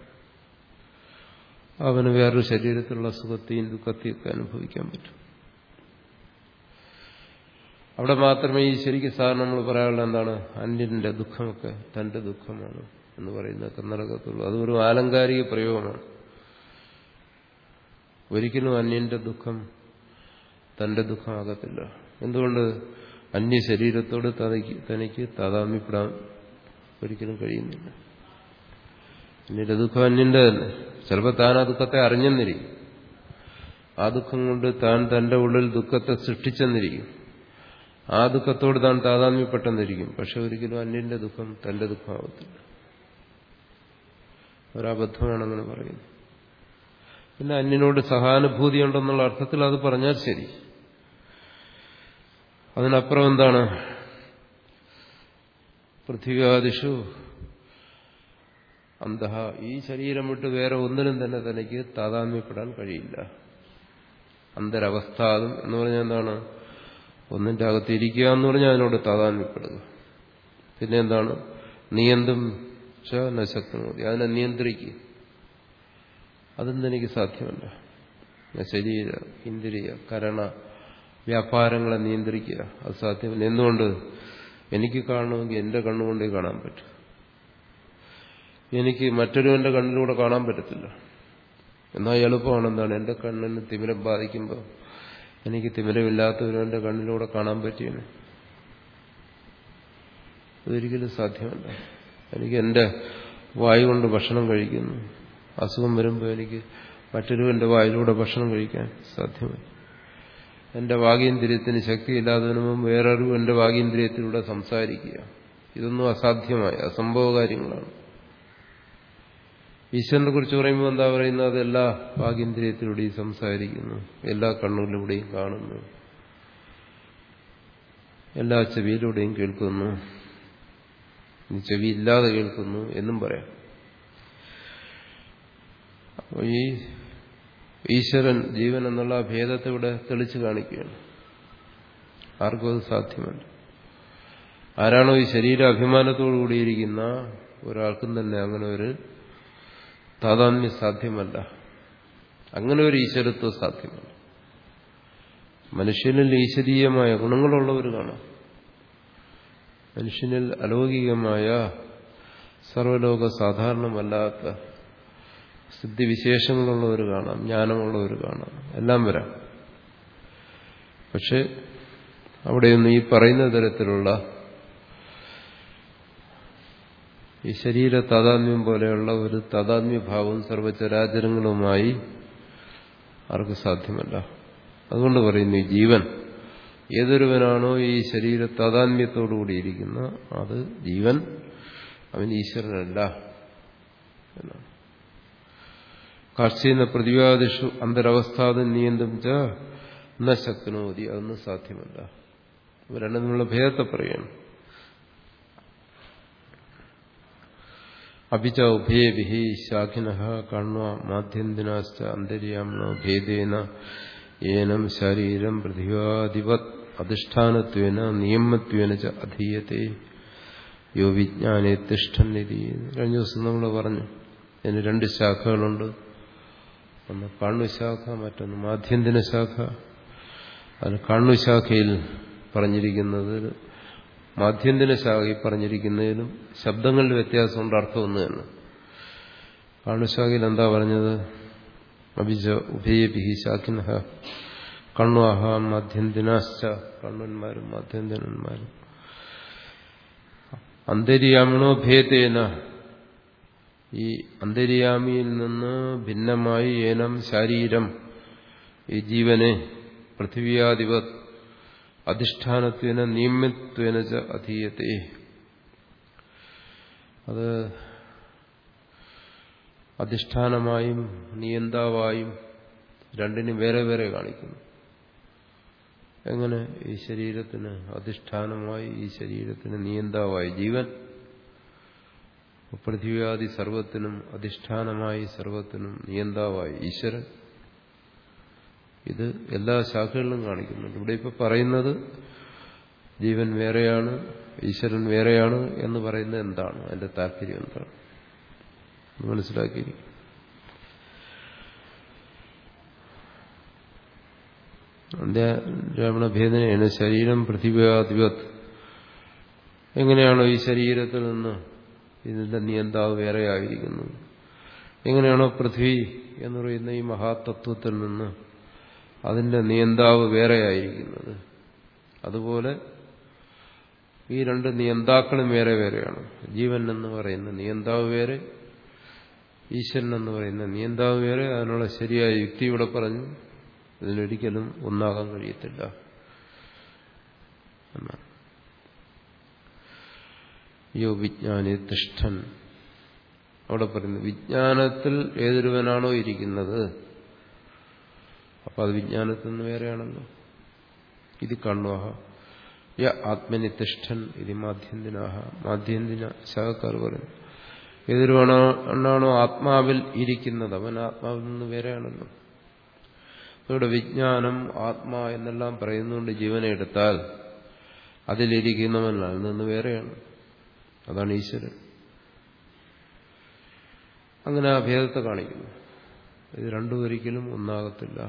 അവന് വേറൊരു ശരീരത്തിലുള്ള സുഖത്തെയും ദുഃഖത്തെയും ഒക്കെ അനുഭവിക്കാൻ പറ്റും അവിടെ മാത്രമേ ഈ ശരിക്കും സാധാരണ നമ്മൾ പറയാനുള്ള എന്താണ് അന്യന്റെ ദുഃഖമൊക്കെ തന്റെ ദുഃഖമാണ് എന്ന് പറയുന്നതൊക്കെ നടക്കത്തുള്ളൂ അത് ഒരു ആലങ്കാരിക പ്രയോഗമാണ് ഒരിക്കലും അന്യന്റെ ദുഃഖം തന്റെ ദുഃഖമാകത്തില്ല എന്തുകൊണ്ട് അന്യ ശരീരത്തോട് തനിക്ക് തനിക്ക് താതാമ്യപ്പെടാൻ ഒരിക്കലും കഴിയുന്നില്ല അന്യന്റെ ദുഃഖം അന്യന്റെ തന്നെ ചിലപ്പോൾ താൻ ആ ദുഃഖത്തെ അറിഞ്ഞെന്നിരിക്കും ആ ദുഃഖം കൊണ്ട് താൻ തന്റെ ഉള്ളിൽ ദുഃഖത്തെ സൃഷ്ടിച്ചെന്നിരിക്കും ആ ദുഃഖത്തോട് താൻ താതാത്മ്യപ്പെട്ടെന്നിരിക്കും പക്ഷെ ഒരിക്കലും അന്യന്റെ ദുഃഖം തന്റെ ദുഃഖമാവത്തില്ല ഒരബദ്ധമാണ് അങ്ങനെ പറയുന്നത് പിന്നെ അന്യനോട് സഹാനുഭൂതി ഉണ്ടെന്നുള്ള അർത്ഥത്തിൽ അത് പറഞ്ഞാൽ ശരി അതിനപ്പുറം എന്താണ് പൃഥ്വിയാദിഷു അന്തഹ ഈ ശരീരം വിട്ട് വേറെ ഒന്നിനും തന്നെ തനിക്ക് താതാത്മ്യപ്പെടാൻ കഴിയില്ല അന്തരവസ്ഥാതും എന്ന് പറഞ്ഞാൽ എന്താണ് ഒന്നിന്റെ അകത്ത് ഇരിക്കുക എന്ന് പറഞ്ഞാൽ അതിനോട് താതാത്മ്യപ്പെടുക പിന്നെ എന്താണ് നിയന്തും നശക്തി അതിനെ നിയന്ത്രിക്കുക അതൊന്നും എനിക്ക് സാധ്യമല്ല ശരീര ഇന്ദ്രിയ കരണ വ്യാപാരങ്ങളെ നിയന്ത്രിക്കുക അത് സാധ്യമല്ല എന്തുകൊണ്ട് എനിക്ക് കാണണമെങ്കിൽ എന്റെ കണ്ണുകൊണ്ടേ കാണാൻ പറ്റും എനിക്ക് മറ്റൊരുവന്റെ കണ്ണിലൂടെ കാണാൻ പറ്റത്തില്ല എന്നാൽ എളുപ്പമാണ് എന്താണ് എന്റെ കണ്ണിന് തിമിരം ബാധിക്കുമ്പോൾ എനിക്ക് തിമിരമില്ലാത്തവരുടെ കണ്ണിലൂടെ കാണാൻ പറ്റിയാണ് അതൊരിക്കലും സാധ്യമല്ല എനിക്ക് എന്റെ വായു കൊണ്ട് ഭക്ഷണം കഴിക്കുന്നു അസുഖം വരുമ്പോൾ എനിക്ക് മറ്റൊരുവന്റെ വായിലൂടെ ഭക്ഷണം കഴിക്കാൻ സാധ്യമല്ല എന്റെ വാഗീന്ദ്രിയത്തിന് ശക്തിയില്ലാത്തതിനു മുമ്പ് വേറൊരു എന്റെ വാഗീന്ദ്രിയത്തിലൂടെ സംസാരിക്കുക ഇതൊന്നും അസാധ്യമായ അസംഭവ കാര്യങ്ങളാണ് ഈശ്വരനെ കുറിച്ച് പറയുമ്പോൾ എന്താ പറയുന്നത് അത് എല്ലാ വാഗീന്ദ്രിയത്തിലൂടെയും സംസാരിക്കുന്നു എല്ലാ കണ്ണുകളിലൂടെയും കാണുന്നു എല്ലാ ചെവിയിലൂടെയും കേൾക്കുന്നു ചെവി ഇല്ലാതെ കേൾക്കുന്നു എന്നും പറയാം അപ്പോൾ ഈ ഈശ്വരൻ ജീവൻ എന്നുള്ള ഭേദത്തെ ഇവിടെ തെളിച്ചു കാണിക്കുകയാണ് ആർക്കും അത് സാധ്യമല്ല ആരാണോ ഈ ശരീര അഭിമാനത്തോടു കൂടിയിരിക്കുന്ന ഒരാൾക്കും തന്നെ അങ്ങനെ ഒരു താതാത്മ്യം സാധ്യമല്ല അങ്ങനെ ഒരു ഈശ്വരത്വം സാധ്യമല്ല മനുഷ്യനിൽ ഈശ്വരീയമായ ഗുണങ്ങളുള്ളവർ കാണാം മനുഷ്യനിൽ അലൗകികമായ സർവലോക സാധാരണമല്ലാത്ത സിദ്ധിവിശേഷങ്ങളുള്ളവർ കാണാം ജ്ഞാനമുള്ളവർ കാണാം എല്ലാം വരാം പക്ഷെ അവിടെയൊന്നും ഈ പറയുന്ന തരത്തിലുള്ള ഈ ശരീര താതാത്മ്യം പോലെയുള്ള ഒരു താതാത്മ്യഭാവവും സർവചരാചരങ്ങളുമായി ആർക്ക് സാധ്യമല്ല അതുകൊണ്ട് പറയുന്നു ഈ ജീവൻ ഏതൊരുവനാണോ ഈ ശരീര താതാത്മ്യത്തോടുകൂടിയിരിക്കുന്ന അത് ജീവൻ അവൻ ഈശ്വരനല്ല എന്നാണ് കാർഷിക പ്രതിവാദിഷു അന്തരവസ്ഥാത് നിയന്ത്രം ച ന ശക്നോതി അതൊന്നും സാധ്യമല്ല ഇവരെല്ലാം നിന്നുള്ള ഭേദത്തെ പറയണം അഭിച ഉഭയഭി ശാഖിന കണ്വ മാധ്യന്തിനാശ്ച അന്തര്യാമണോ ഭേദേന ഏനം ശരീരം പൃഥിവാധിപത് അധിഷ്ഠാനത്വേന നിയമത്വേന ച അധീയത്തെ യോ വിജ്ഞാനെ തിഷ്ഠന്നിധി കഴിഞ്ഞ ദിവസം നമ്മൾ പറഞ്ഞു ഇതിന് രണ്ട് ശാഖകളുണ്ട് ഒന്ന് കണ്ണുശാഖ മറ്റൊന്ന് മാധ്യന്തിന ശാഖ അതിന് കണ്ണുശാഖയിൽ പറഞ്ഞിരിക്കുന്നത് മാധ്യന്തിന ശാഖയിൽ പറഞ്ഞിരിക്കുന്നതിലും ശബ്ദങ്ങളിൽ വ്യത്യാസമുണ്ട് അർത്ഥം ഒന്ന് തന്നെ കണ്ണുശാഖയിൽ എന്താ പറഞ്ഞത് അഭിജ ഉഭയഭിഹി ശാഖിന കണ്വാഹ മധ്യന്തിനാശ്ച കണ്ണന്മാരും മധ്യന്തിനന്മാരും അന്തര്യാമിണോ ഭേദേന ഈ അന്തര്യാമിയിൽ നിന്ന് ഭിന്നമായി ഏനം ശാരീരം ഈ ജീവനെ പൃഥിവ്യാധിപത് അധിഷ്ഠാനത്വേന നിയമ്യത്വേന ച അധീയത്തെ അത് അധിഷ്ഠാനമായും നിയന്താവായും രണ്ടിനും വേറെ വേറെ കാണിക്കുന്നു എങ്ങനെ ഈ ശരീരത്തിന് അധിഷ്ഠാനമായി ഈ ശരീരത്തിന് നിയന്താവായി ജീവൻ പൃഥ്വിയാദി സർവത്തിനും അധിഷ്ഠാനമായി സർവത്തിനും നിയന്താവായി ഈശ്വരൻ ഇത് എല്ലാ ശാഖകളിലും കാണിക്കുന്നുണ്ട് ഇവിടെ ഇപ്പൊ പറയുന്നത് ജീവൻ വേറെയാണ് ഈശ്വരൻ വേറെയാണ് എന്ന് പറയുന്നത് എന്താണ് അതിന്റെ താല്പര്യം എന്താണ് മനസ്സിലാക്കിയിരിക്കും രാവണഭേദനയാണ് ശരീരം പൃഥിവ്യാധിപത് എങ്ങനെയാണോ ഈ ശരീരത്തിൽ നിന്ന് ഇതിന്റെ നിയന്താവ് വേറെ ആയിരിക്കുന്നത് എങ്ങനെയാണോ പൃഥ്വി എന്ന് പറയുന്ന ഈ മഹാതത്വത്തിൽ നിന്ന് അതിന്റെ നിയന്താവ് വേറെയായിരിക്കുന്നത് അതുപോലെ ഈ രണ്ട് നിയന്താക്കളും വേറെ വേറെയാണ് ജീവൻ എന്ന് പറയുന്ന നിയന്താവ് വേറെ ഈശ്വരൻ എന്ന് പറയുന്ന നിയന്താവ് വേറെ അതിനുള്ള ശരിയായ യുക്തി ഇവിടെ പറഞ്ഞു ഇതിനൊരിക്കലും ഒന്നാകാൻ കഴിയത്തില്ല എന്നാണ് യോ വിജ്ഞാനി തിഷ്ഠൻ അവിടെ പറയുന്നു വിജ്ഞാനത്തിൽ ഏതൊരുവനാണോ ഇരിക്കുന്നത് അപ്പൊ അത് വിജ്ഞാനത്തിൽ നിന്ന് വേറെയാണല്ലോ ഇത് കണ്വാഹ യ ആത്മനി തിഷ്ഠൻ ഇത് മാധ്യന്തിനാഹ മാധ്യന്തിന ശാഖക്കാർ പറയുന്നു ഏതൊരുവണോ എന്നാണോ ആത്മാവിൽ ഇരിക്കുന്നത് അവൻ ആത്മാവിൽ നിന്ന് വേറെയാണല്ലോ ഇവിടെ വിജ്ഞാനം ആത്മാ എന്നെല്ലാം പറയുന്നുകൊണ്ട് ജീവനെ എടുത്താൽ അതിലിരിക്കുന്നവൻ അതിൽ നിന്ന് വേറെയാണ് അതാണ് ഈശ്വരൻ അങ്ങനെ ആ ഭേദത്തെ കാണിക്കുന്നു ഇത് രണ്ടും ഒരിക്കലും ഒന്നാകത്തില്ല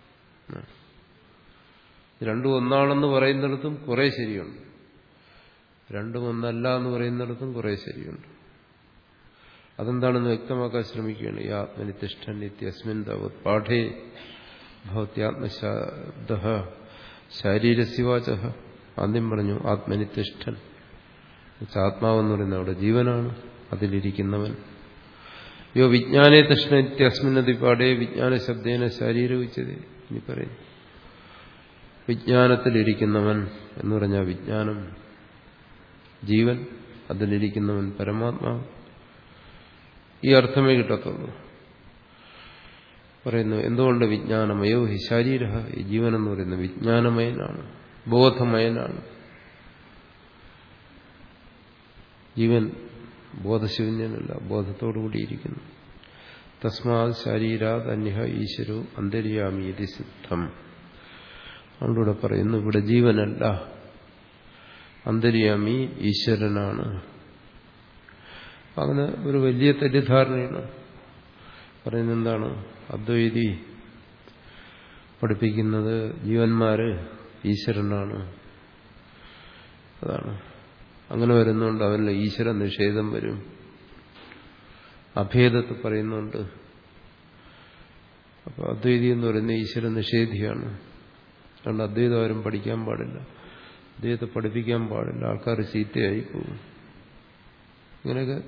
രണ്ടും ഒന്നാണെന്ന് പറയുന്നിടത്തും കുറെ ശരിയുണ്ട് രണ്ടും ഒന്നല്ല എന്ന് പറയുന്നിടത്തും കുറെ ശരിയുണ്ട് അതെന്താണെന്ന് വ്യക്തമാക്കാൻ ശ്രമിക്കുകയാണ് ഈ ആത്മനിതിഷ്ഠൻ നിത്യസ്മിൻ താവത് പാഠേ ഭവത്യാത്മശബ്ദ ശാരീരസ്യവാച ആദ്യം പറഞ്ഞു ആത്മനിതിഷ്ഠൻ ആത്മാവെന്ന് പറയുന്നത് അവിടെ ജീവനാണ് അതിലിരിക്കുന്നവൻ യോ വിജ്ഞാനേ തൃഷ്ണ നിത്യസ്മിന്നതി പാടേ വിജ്ഞാന ശബ്ദേന ശാരീരവിച്ചത് ഇനി പറയും വിജ്ഞാനത്തിലിരിക്കുന്നവൻ എന്ന് പറഞ്ഞാൽ വിജ്ഞാനം ജീവൻ അതിലിരിക്കുന്നവൻ പരമാത്മാവ് ഈ അർത്ഥമേ കിട്ടത്തുള്ളൂ പറയുന്നു എന്തുകൊണ്ട് വിജ്ഞാനമയോ ഹി ശരീര ഈ ജീവൻ എന്ന് പറയുന്നത് വിജ്ഞാനമയനാണ് ബോധമയനാണ് ജീവൻ ബോധശൂന്യനല്ല ബോധത്തോടുകൂടിയിരിക്കുന്നു തസ്മാത് ശരീരാത് അന്യ ഈശ്വരോ അന്തര്യാമി ഇത് സിദ്ധം അതുകൊണ്ടിവിടെ പറയുന്നു ഇവിടെ ജീവനല്ല അന്തര്യാമി ഈശ്വരനാണ് അങ്ങനെ ഒരു വലിയ തെറ്റിദ്ധാരണയാണ് പറയുന്നത് എന്താണ് അദ്വൈതി പഠിപ്പിക്കുന്നത് ജീവന്മാര് ഈശ്വരനാണ് അതാണ് അങ്ങനെ വരുന്നുണ്ട് അവരിൽ ഈശ്വര നിഷേധം വരും അഭേദത്തെ പറയുന്നുണ്ട് അപ്പൊ അദ്വൈതി എന്ന് പറയുന്ന ഈശ്വര നിഷേധിയാണ് അതുകൊണ്ട് അദ്വൈതം ആരും പഠിക്കാൻ പാടില്ല അദ്വൈതത്തെ പഠിപ്പിക്കാൻ പാടില്ല ആൾക്കാർ ചീത്തയായി പോകും ഇങ്ങനെയൊക്കെ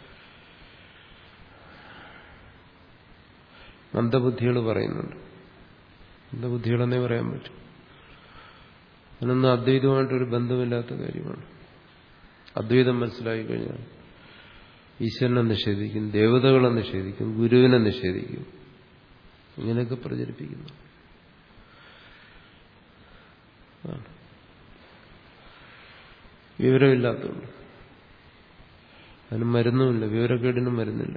മന്ദബുദ്ധികൾ പറയുന്നുണ്ട് മന്ദബുദ്ധികളെന്നേ പറയാൻ പറ്റും അതിനൊന്നും അദ്വൈതമായിട്ടൊരു ബന്ധമില്ലാത്ത കാര്യമാണ് അദ്വൈതം മനസ്സിലാക്കി കഴിഞ്ഞാൽ ഈശ്വരനെ നിഷേധിക്കും ദേവതകളെ നിഷേധിക്കും ഗുരുവിനെ നിഷേധിക്കും ഇങ്ങനെയൊക്കെ പ്രചരിപ്പിക്കുന്നു വിവരമില്ലാത്തതുകൊണ്ട് അതിന് മരുന്നുമില്ല വിവരക്കേടിനും മരുന്നില്ല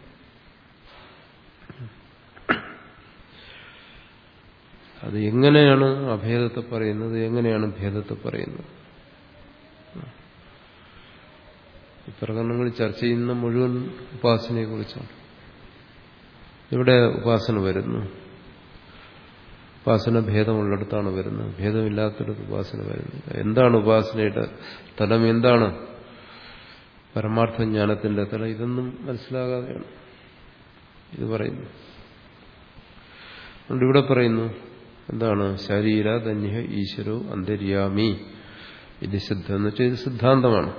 അത് എങ്ങനെയാണ് അഭേദത്തെ പറയുന്നത് എങ്ങനെയാണ് ഭേദത്തെ പറയുന്നത് ഈ പ്രകടനങ്ങളിൽ ചർച്ച ചെയ്യുന്ന മുഴുവൻ ഉപാസനയെ കുറിച്ചാണ് ഇവിടെ ഉപാസന വരുന്നു ഉപാസന ഭേദമുള്ളിടത്താണ് വരുന്നത് ഭേദമില്ലാത്തിടത്ത് ഉപാസന വരുന്നില്ല എന്താണ് ഉപാസനയുടെ തലം എന്താണ് പരമാർത്ഥ ജ്ഞാനത്തിന്റെ തലം ഇതൊന്നും മനസ്സിലാകാതെയാണ് ഇത് പറയുന്നു അതുകൊണ്ട് ഇവിടെ പറയുന്നു എന്താണ് ശരീര ധന്യ ഈശ്വരോ അന്തര്യാമി ഇത് സിദ്ധം എന്ന് വെച്ചാൽ ഇത് സിദ്ധാന്തമാണ്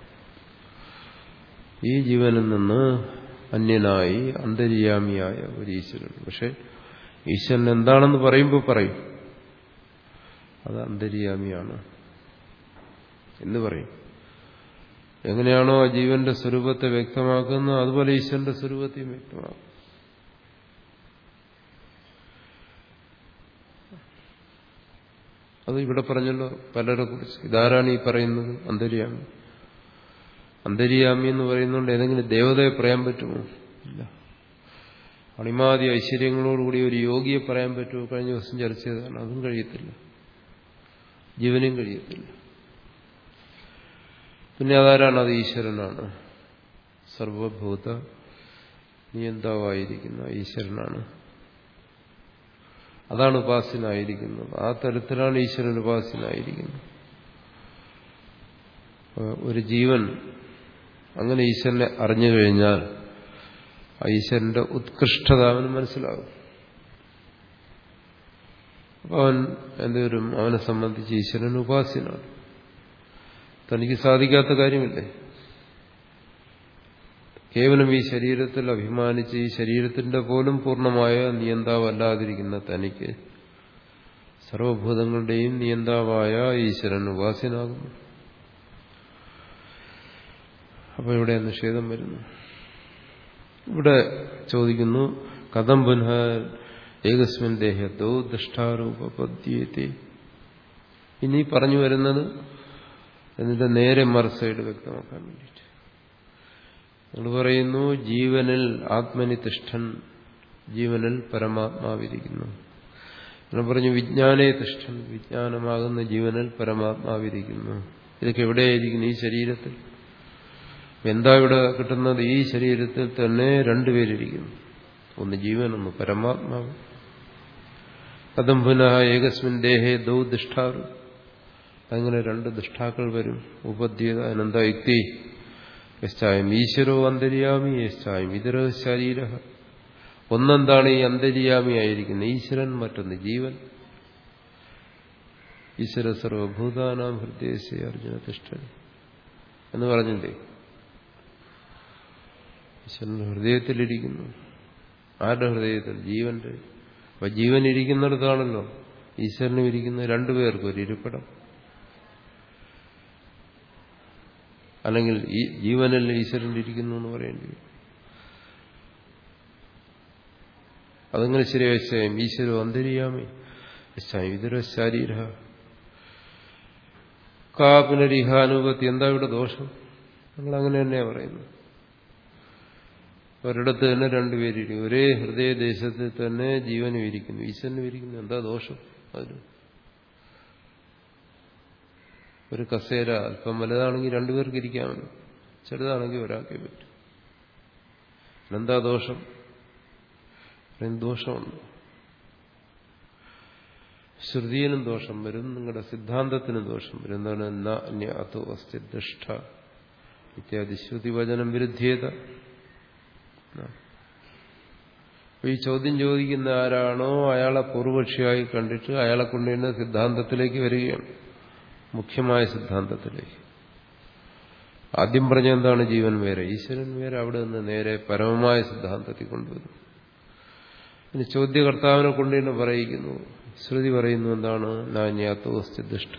ഈ ജീവനിൽ നിന്ന് അന്യനായി അന്തര്യാമിയായ ഒരു ഈശ്വരൻ പക്ഷെ ഈശ്വരൻ എന്താണെന്ന് പറയുമ്പോൾ പറയും അത് അന്തര്യാമിയാണ് എന്ന് പറയും എങ്ങനെയാണോ ആ ജീവന്റെ സ്വരൂപത്തെ വ്യക്തമാക്കുന്നത് അതുപോലെ ഈശ്വരന്റെ സ്വരൂപത്തെയും വ്യക്തമാക്കും അത് ഇവിടെ പറഞ്ഞല്ലോ പലരെ കുറിച്ച് ഇതാരാണ് ഈ പറയുന്നത് അന്തര്യാമി അന്തര്യാമി എന്ന് പറയുന്നതുകൊണ്ട് ഏതെങ്കിലും ദേവതയെ പറയാൻ പറ്റുമോ ഇല്ല അണിമാതി ഐശ്വര്യങ്ങളോടുകൂടി ഒരു യോഗിയെ പറയാൻ പറ്റുമോ കഴിഞ്ഞ ദിവസം ചർച്ച ചെയ്തതാണ് അതും കഴിയത്തില്ല ജീവനും കഴിയത്തില്ല പിന്നെ അതാരാണ് അത് ഈശ്വരനാണ് സർവഭൂത നിയന്താവായിരിക്കുന്ന ഈശ്വരനാണ് അതാണ് ഉപാസ്യനായിരിക്കുന്നത് ആ തരത്തിലാണ് ഈശ്വരൻ ഉപാസ്യനായിരിക്കുന്നത് ഒരു ജീവൻ അങ്ങനെ ഈശ്വരനെ അറിഞ്ഞു കഴിഞ്ഞാൽ ആ ഈശ്വരന്റെ ഉത്കൃഷ്ടത അവന് മനസ്സിലാകും അപ്പൊ അവൻ എന്തുവരും അവനെ സംബന്ധിച്ച് ഈശ്വരൻ ഉപാസ്യനാണ് തനിക്ക് സാധിക്കാത്ത കാര്യമില്ലേ കേവലം ഈ ശരീരത്തിൽ അഭിമാനിച്ച് ഈ ശരീരത്തിന്റെ പോലും പൂർണ്ണമായ നിയന്താവല്ലാതിരിക്കുന്ന തനിക്ക് സർവഭൂതങ്ങളുടെയും നിയന്താവായ ഈശ്വരൻ ഉപാസ്യനാകുന്നു അപ്പോൾ ഇവിടെ നിഷേധം വരുന്നു ഇവിടെ ചോദിക്കുന്നു കഥം പുനഃ ഏകസ്മിൻ ദേഹത്തോ ദൃഷ്ടാരൂപദ്ധ്യത്തെ ഇനി പറഞ്ഞു വരുന്നത് എന്നിട്ട് നേരെ മറു സൈഡ് വ്യക്തമാക്കാൻ വേണ്ടിയിട്ട് നിങ്ങൾ പറയുന്നു ജീവനിൽ ആത്മനി തിഷ്ഠൻ ജീവനിൽ പരമാത്മാവിരിക്കുന്നു നിങ്ങൾ പറഞ്ഞു വിജ്ഞാനേ തിഷ്ഠൻ വിജ്ഞാനമാകുന്ന ജീവനിൽ പരമാത്മാവിരിക്കുന്നു ഇതൊക്കെ എവിടെയായിരിക്കുന്നു ഈ ശരീരത്തിൽ എന്താ ഇവിടെ കിട്ടുന്നത് ഈ ശരീരത്തിൽ തന്നെ രണ്ടുപേരിരിക്കുന്നു ഒന്ന് ജീവൻ ഒന്ന് പരമാത്മാവ് അതും പുനഃ ഏകസ്മിൻ ദേഹേ ദൗ ദുഷ്ടാറ് അങ്ങനെ രണ്ട് ദുഷ്ടാക്കൾ വരും ഉപദ്ധ്യത അനന്ത യുക്തി യശ്ചായം ഈശ്വരോ അന്തര്യാമി യശ്ചായം ഇതര ശരീര ഒന്നെന്താണ് ഈ അന്തര്യാമി ആയിരിക്കുന്നത് ഈശ്വരൻ മറ്റൊന്ന് ജീവൻ ഈശ്വര സർവഭൂതാനാം ഹൃദയസേ അർജുന തിഷ്ഠൻ എന്ന് പറഞ്ഞില്ലേ ഈശ്വരൻ ഹൃദയത്തിലിരിക്കുന്നു ആരുടെ ഹൃദയത്തിൽ ജീവന്റെ അപ്പൊ ജീവൻ ഇരിക്കുന്നിടത്താണല്ലോ ഈശ്വരനും ഇരിക്കുന്ന രണ്ടുപേർക്കും ഒരു ഇരിപ്പിടം അല്ലെങ്കിൽ ഈ ജീവനിൽ ഈശ്വരൻ ഇരിക്കുന്നു എന്ന് പറയേണ്ടി വരും അതങ്ങനെ ശരിയായും ഈശ്വരോ അന്തര്യാമി ഇതര ശാരീര കാ പുനരിഹാനുപത്തി എന്താ ഇവിടെ ദോഷം നിങ്ങൾ അങ്ങനെ തന്നെയാ പറയുന്നത് ഒരിടത്ത് തന്നെ രണ്ടുപേരിരിക്കും ഒരേ ഹൃദയദേശത്തിൽ തന്നെ ജീവനും ഇരിക്കുന്നു ഈശ്വരനും ഇരിക്കുന്നു എന്താ ദോഷം അതിന് ഒരു കസേര അല്പം വലുതാണെങ്കിൽ രണ്ടുപേർക്ക് ഇരിക്കാമല്ലോ ചെറുതാണെങ്കിൽ ഒരാൾക്കേ പറ്റും എന്താ ദോഷം ദോഷമുണ്ട് ശ്രുതിയിനും ദോഷം വരും നിങ്ങളുടെ സിദ്ധാന്തത്തിനും ദോഷം വരും എന്താണ് എന്നാ അന്യ അതോ അസ്തി ദുഷ്ട ഇത്യാദി ശ്രുതിവചനം വിരുദ്ധീയത ഈ ചോദ്യം ചോദിക്കുന്ന ആരാണോ അയാളെ പൂർവപക്ഷിയായി കണ്ടിട്ട് അയാളെ കൊണ്ടുവരുന്ന സിദ്ധാന്തത്തിലേക്ക് വരികയാണ് മുഖ്യമായ സിദ്ധാന്തത്തിലേക്ക് ആദ്യം പറഞ്ഞ എന്താണ് ജീവൻ വേറെ ഈശ്വരൻ വേറെ അവിടെ നിന്ന് നേരെ പരമമായ സിദ്ധാന്തത്തിൽ കൊണ്ടുവരും ഇനി ചോദ്യകർത്താവിനെ കൊണ്ട് തന്നെ പറയിക്കുന്നു ശ്രുതി പറയുന്നു എന്താണ് നാന്യാത്തോസ്തിദുഷ്ട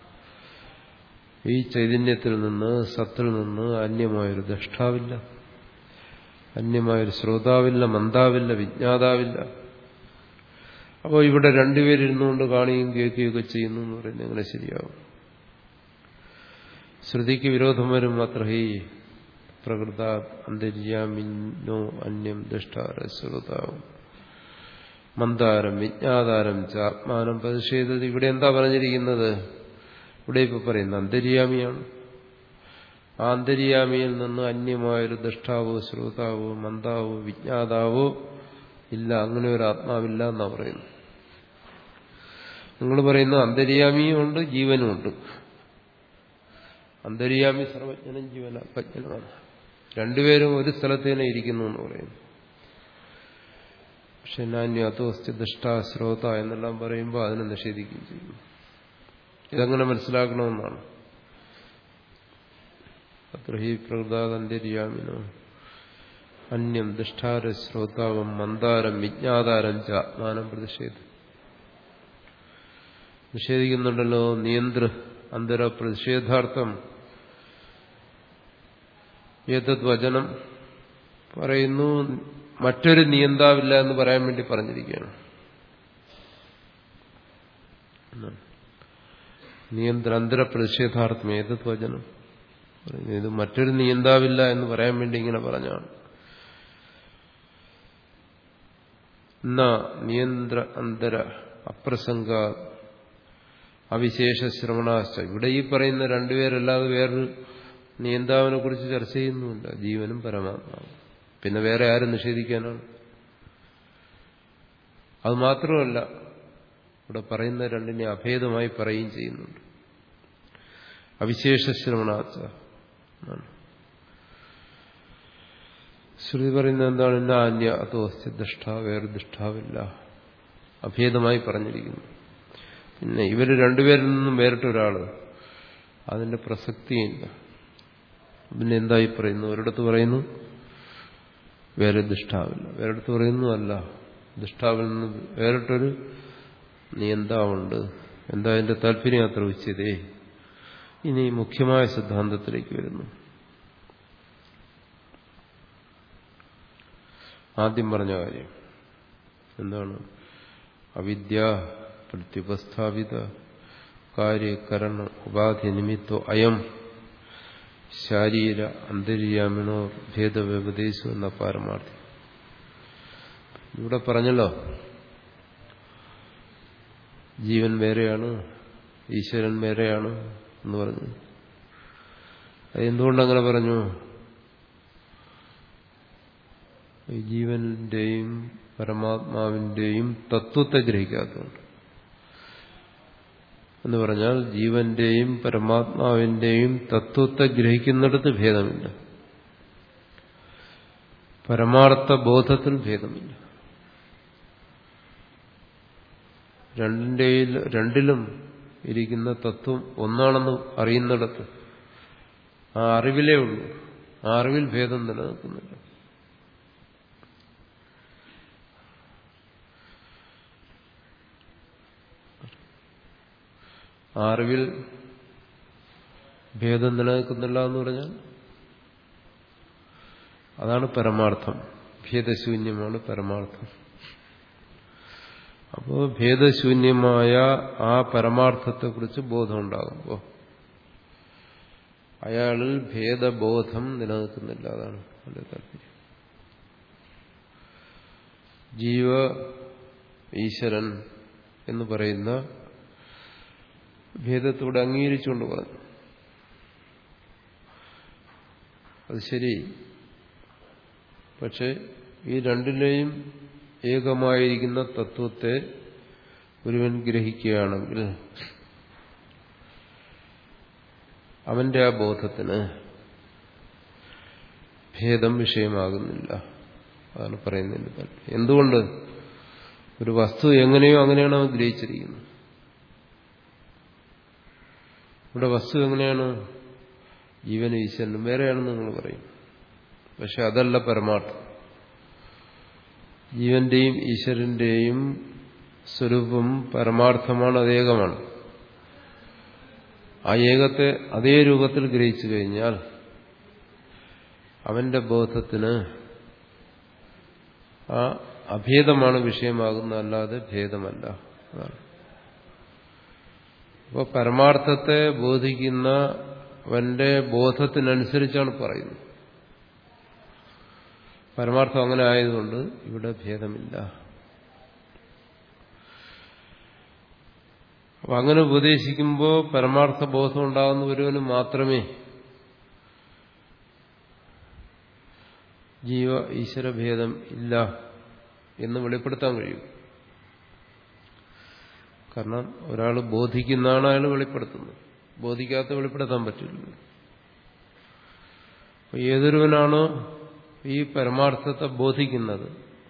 ഈ ചൈതന്യത്തിൽ നിന്ന് സത്തിൽ നിന്ന് അന്യമായൊരു ദഷ്ടാവില്ല അന്യമായൊരു ശ്രോതാവില്ല മന്ദാവില്ല വിജ്ഞാതാവില്ല അപ്പോൾ ഇവിടെ രണ്ടുപേരിരുന്നുകൊണ്ട് കാണുകയും കേൾക്കുകയൊക്കെ ചെയ്യുന്നു എന്ന് പറയുന്നത് എങ്ങനെ ശരിയാവും ശ്രുതിക്ക് വിരോധം വരും മാത്ര ഈ പ്രകൃത അന്തര്യാമിന്നോ അന്യം ദുഷ്ടാരശ്രുതാവും മന്ദാരം വിജ്ഞാതാരം ച ആത്മാനം പ്രതിഷേധത്തിൽ ഇവിടെ എന്താ പറഞ്ഞിരിക്കുന്നത് ഇവിടെ ഇപ്പൊ പറയുന്നത് അന്തര്യാമിയാണ് ആ അന്തര്യാമിയിൽ നിന്ന് അന്യമായൊരു ദൃഷ്ടാവോ ശ്രോതാവോ മന്ദാവോ വിജ്ഞാതാവോ ഇല്ല അങ്ങനെ ഒരു ആത്മാവില്ല എന്നാ പറയുന്നു നിങ്ങൾ പറയുന്ന അന്തര്യാമിയുമുണ്ട് ജീവനുമുണ്ട് അന്തര്യാമി സർവജ്ഞനും ജീവന അജ്ഞനുമാണ് രണ്ടുപേരും ഒരു സ്ഥലത്ത് തന്നെ ഇരിക്കുന്നു എന്ന് പറയുന്നു പക്ഷെ നാന്യാത്തോസ്തി ദുഷ്ട ശ്രോത എന്നെല്ലാം പറയുമ്പോൾ അതിനെ നിഷേധിക്കുകയും ചെയ്യും ഇതങ്ങനെ മനസ്സിലാക്കണമെന്നാണ് അത്ര ഹി പ്രകൃതാതന്തിര്യാമിനോ അന്യം ദുഷ്ടാര ശ്രോതാവും മന്ദാരം വിജ്ഞാതാരം ച ആത്മാനം പ്രതിഷേധം നിഷേധിക്കുന്നുണ്ടല്ലോ നിയന്ത്ര അന്തര പ്രതിഷേധാർത്ഥം ഏതത് വചനം പറയുന്നു മറ്റൊരു നിയന്താവില്ല എന്ന് പറയാൻ വേണ്ടി പറഞ്ഞിരിക്കുകയാണ് നിയന്ത്രാന്തര പ്രതിഷേധാർത്ഥം ഏതത് വചനം ഇത് മറ്റൊരു നിയന്താവില്ല എന്ന് പറയാൻ വേണ്ടി ഇങ്ങനെ പറഞ്ഞാണ് ന നിയന്ത്ര അന്തര അപ്രസംഗ അവിശേഷ ശ്രവണാശ്ച ഇവിടെ ഈ പറയുന്ന രണ്ടുപേരല്ലാതെ വേറൊരു നിയന്താവിനെ കുറിച്ച് ചർച്ച ചെയ്യുന്നുമില്ല ജീവനും പരമാത്മാവും പിന്നെ വേറെ ആരും നിഷേധിക്കാനാണ് അത് മാത്രമല്ല ഇവിടെ പറയുന്ന രണ്ടിനെ അഭേദമായി പറയുകയും ചെയ്യുന്നുണ്ട് അവിശേഷ ശ്രവണാച്ച ശ്രുതി പറയുന്നത് എന്താണ് ഇന്ന അന്യ അതോസ്യ ദുഷ്ട വേറെ ദുഷ്ടാവില്ല അഭേദമായി പറഞ്ഞിരിക്കുന്നു പിന്നെ ഇവര് രണ്ടുപേരിൽ നിന്നും വേറിട്ടൊരാള് അതിന്റെ പ്രസക്തിയില്ല പിന്നെ എന്തായി പറയുന്നു ഒരിടത്ത് പറയുന്നു വേറെ ദുഷ്ടാവില്ല വേറെടുത്ത് പറയുന്നു അല്ല ദുഷ്ടാവിൽ നിന്ന് വേറിട്ടൊരു നിയന്താവുണ്ട് എന്താ അതിന്റെ താല്പര്യം അത്ര ഉച്ചതേ ഇനി മുഖ്യമായ സിദ്ധാന്തത്തിലേക്ക് വരുന്നു ആദ്യം പറഞ്ഞ കാര്യം എന്താണ് അവിദ്യ പ്രത്യുപസ്ഥാപിത കാര്യകരണ ഉപാധി നിമിത്തോ അയം ശാരീര അന്തര്യാമിണോ ഭേദവ്യപദേശം എന്ന പാരമാർത്ഥം ഇവിടെ പറഞ്ഞല്ലോ ജീവൻ വേറെയാണ് ഈശ്വരൻ വേറെയാണ് എന്ന് പറഞ്ഞു എന്തുകൊണ്ടങ്ങനെ പറഞ്ഞു ഈ ജീവന്റെയും പരമാത്മാവിന്റെയും തത്വത്തെ ഗ്രഹിക്കാത്തതുകൊണ്ട് എന്ന് പറഞ്ഞാൽ ജീവന്റെയും പരമാത്മാവിന്റെയും തത്വത്തെ ഗ്രഹിക്കുന്നിടത്ത് ഭേദമില്ല പരമാർത്ഥ ബോധത്തിൽ ഭേദമില്ല രണ്ടിന്റെ രണ്ടിലും ഇരിക്കുന്ന തത്വം ഒന്നാണെന്ന് അറിയുന്നിടത്ത് ആ അറിവിലേ ഉള്ളൂ ആ അറിവിൽ ഭേദം നിലനിൽക്കുന്നില്ല ആ അറിവിൽ ഭേദം നിലനിൽക്കുന്നില്ല എന്ന് പറഞ്ഞാൽ അതാണ് പരമാർത്ഥം ഭേദശൂന്യമാണ് പരമാർത്ഥം അപ്പോൾ ഭേദശൂന്യമായ ആ പരമാർത്ഥത്തെക്കുറിച്ച് ബോധമുണ്ടാകുമ്പോൾ അയാളിൽ ഭേദബോധം നിലനിൽക്കുന്നില്ല അതാണ് അതിന്റെ താല്പര്യം ജീവ ഈശ്വരൻ എന്ന് പറയുന്ന ഭേദത്തോടെ അംഗീകരിച്ചുകൊണ്ട് പറഞ്ഞു അത് ശരി പക്ഷെ ഈ രണ്ടിലെയും ഏകമായിരിക്കുന്ന തത്വത്തെ ഒരുവൻ ഗ്രഹിക്കുകയാണെങ്കിൽ അവന്റെ ആ ബോധത്തിന് ഭേദം വിഷയമാകുന്നില്ല അതാണ് പറയുന്നതിന്റെ താല്പര്യം എന്തുകൊണ്ട് ഒരു വസ്തു എങ്ങനെയോ അങ്ങനെയാണ് അവൻ ഗ്രഹിച്ചിരിക്കുന്നത് ഇവിടെ വസ്തു എങ്ങനെയാണ് ജീവൻ ഈശ്വരനും വേറെയാണെന്ന് നിങ്ങൾ പറയും പക്ഷെ അതല്ല പരമാർത്ഥം ജീവന്റെയും ഈശ്വരന്റെയും സ്വരൂപം പരമാർത്ഥമാണ് അതേകമാണ് ആ ഏകത്തെ അതേ രൂപത്തിൽ ഗ്രഹിച്ചു കഴിഞ്ഞാൽ അവന്റെ ബോധത്തിന് ആ അഭേദമാണ് വിഷയമാകുന്ന അല്ലാതെ ഭേദമല്ല അതാണ് അപ്പോൾ പരമാർത്ഥത്തെ ബോധിക്കുന്ന അവന്റെ ബോധത്തിനനുസരിച്ചാണ് പറയുന്നത് പരമാർത്ഥം അങ്ങനെ ആയതുകൊണ്ട് ഇവിടെ ഭേദമില്ല അപ്പൊ അങ്ങനെ ഉപദേശിക്കുമ്പോൾ പരമാർത്ഥ ബോധം ഉണ്ടാകുന്ന ഒരുവന് മാത്രമേ ജീവ ഈശ്വരഭേദം ഇല്ല എന്ന് വെളിപ്പെടുത്താൻ കഴിയും കാരണം ഒരാൾ ബോധിക്കുന്നതാണ് അയാൾ വെളിപ്പെടുത്തുന്നത് ബോധിക്കാത്ത വെളിപ്പെടുത്താൻ പറ്റില്ല അപ്പൊ ഏതൊരുവനാണോ ഈ പരമാർത്ഥത്തെ ബോധിക്കുന്നത്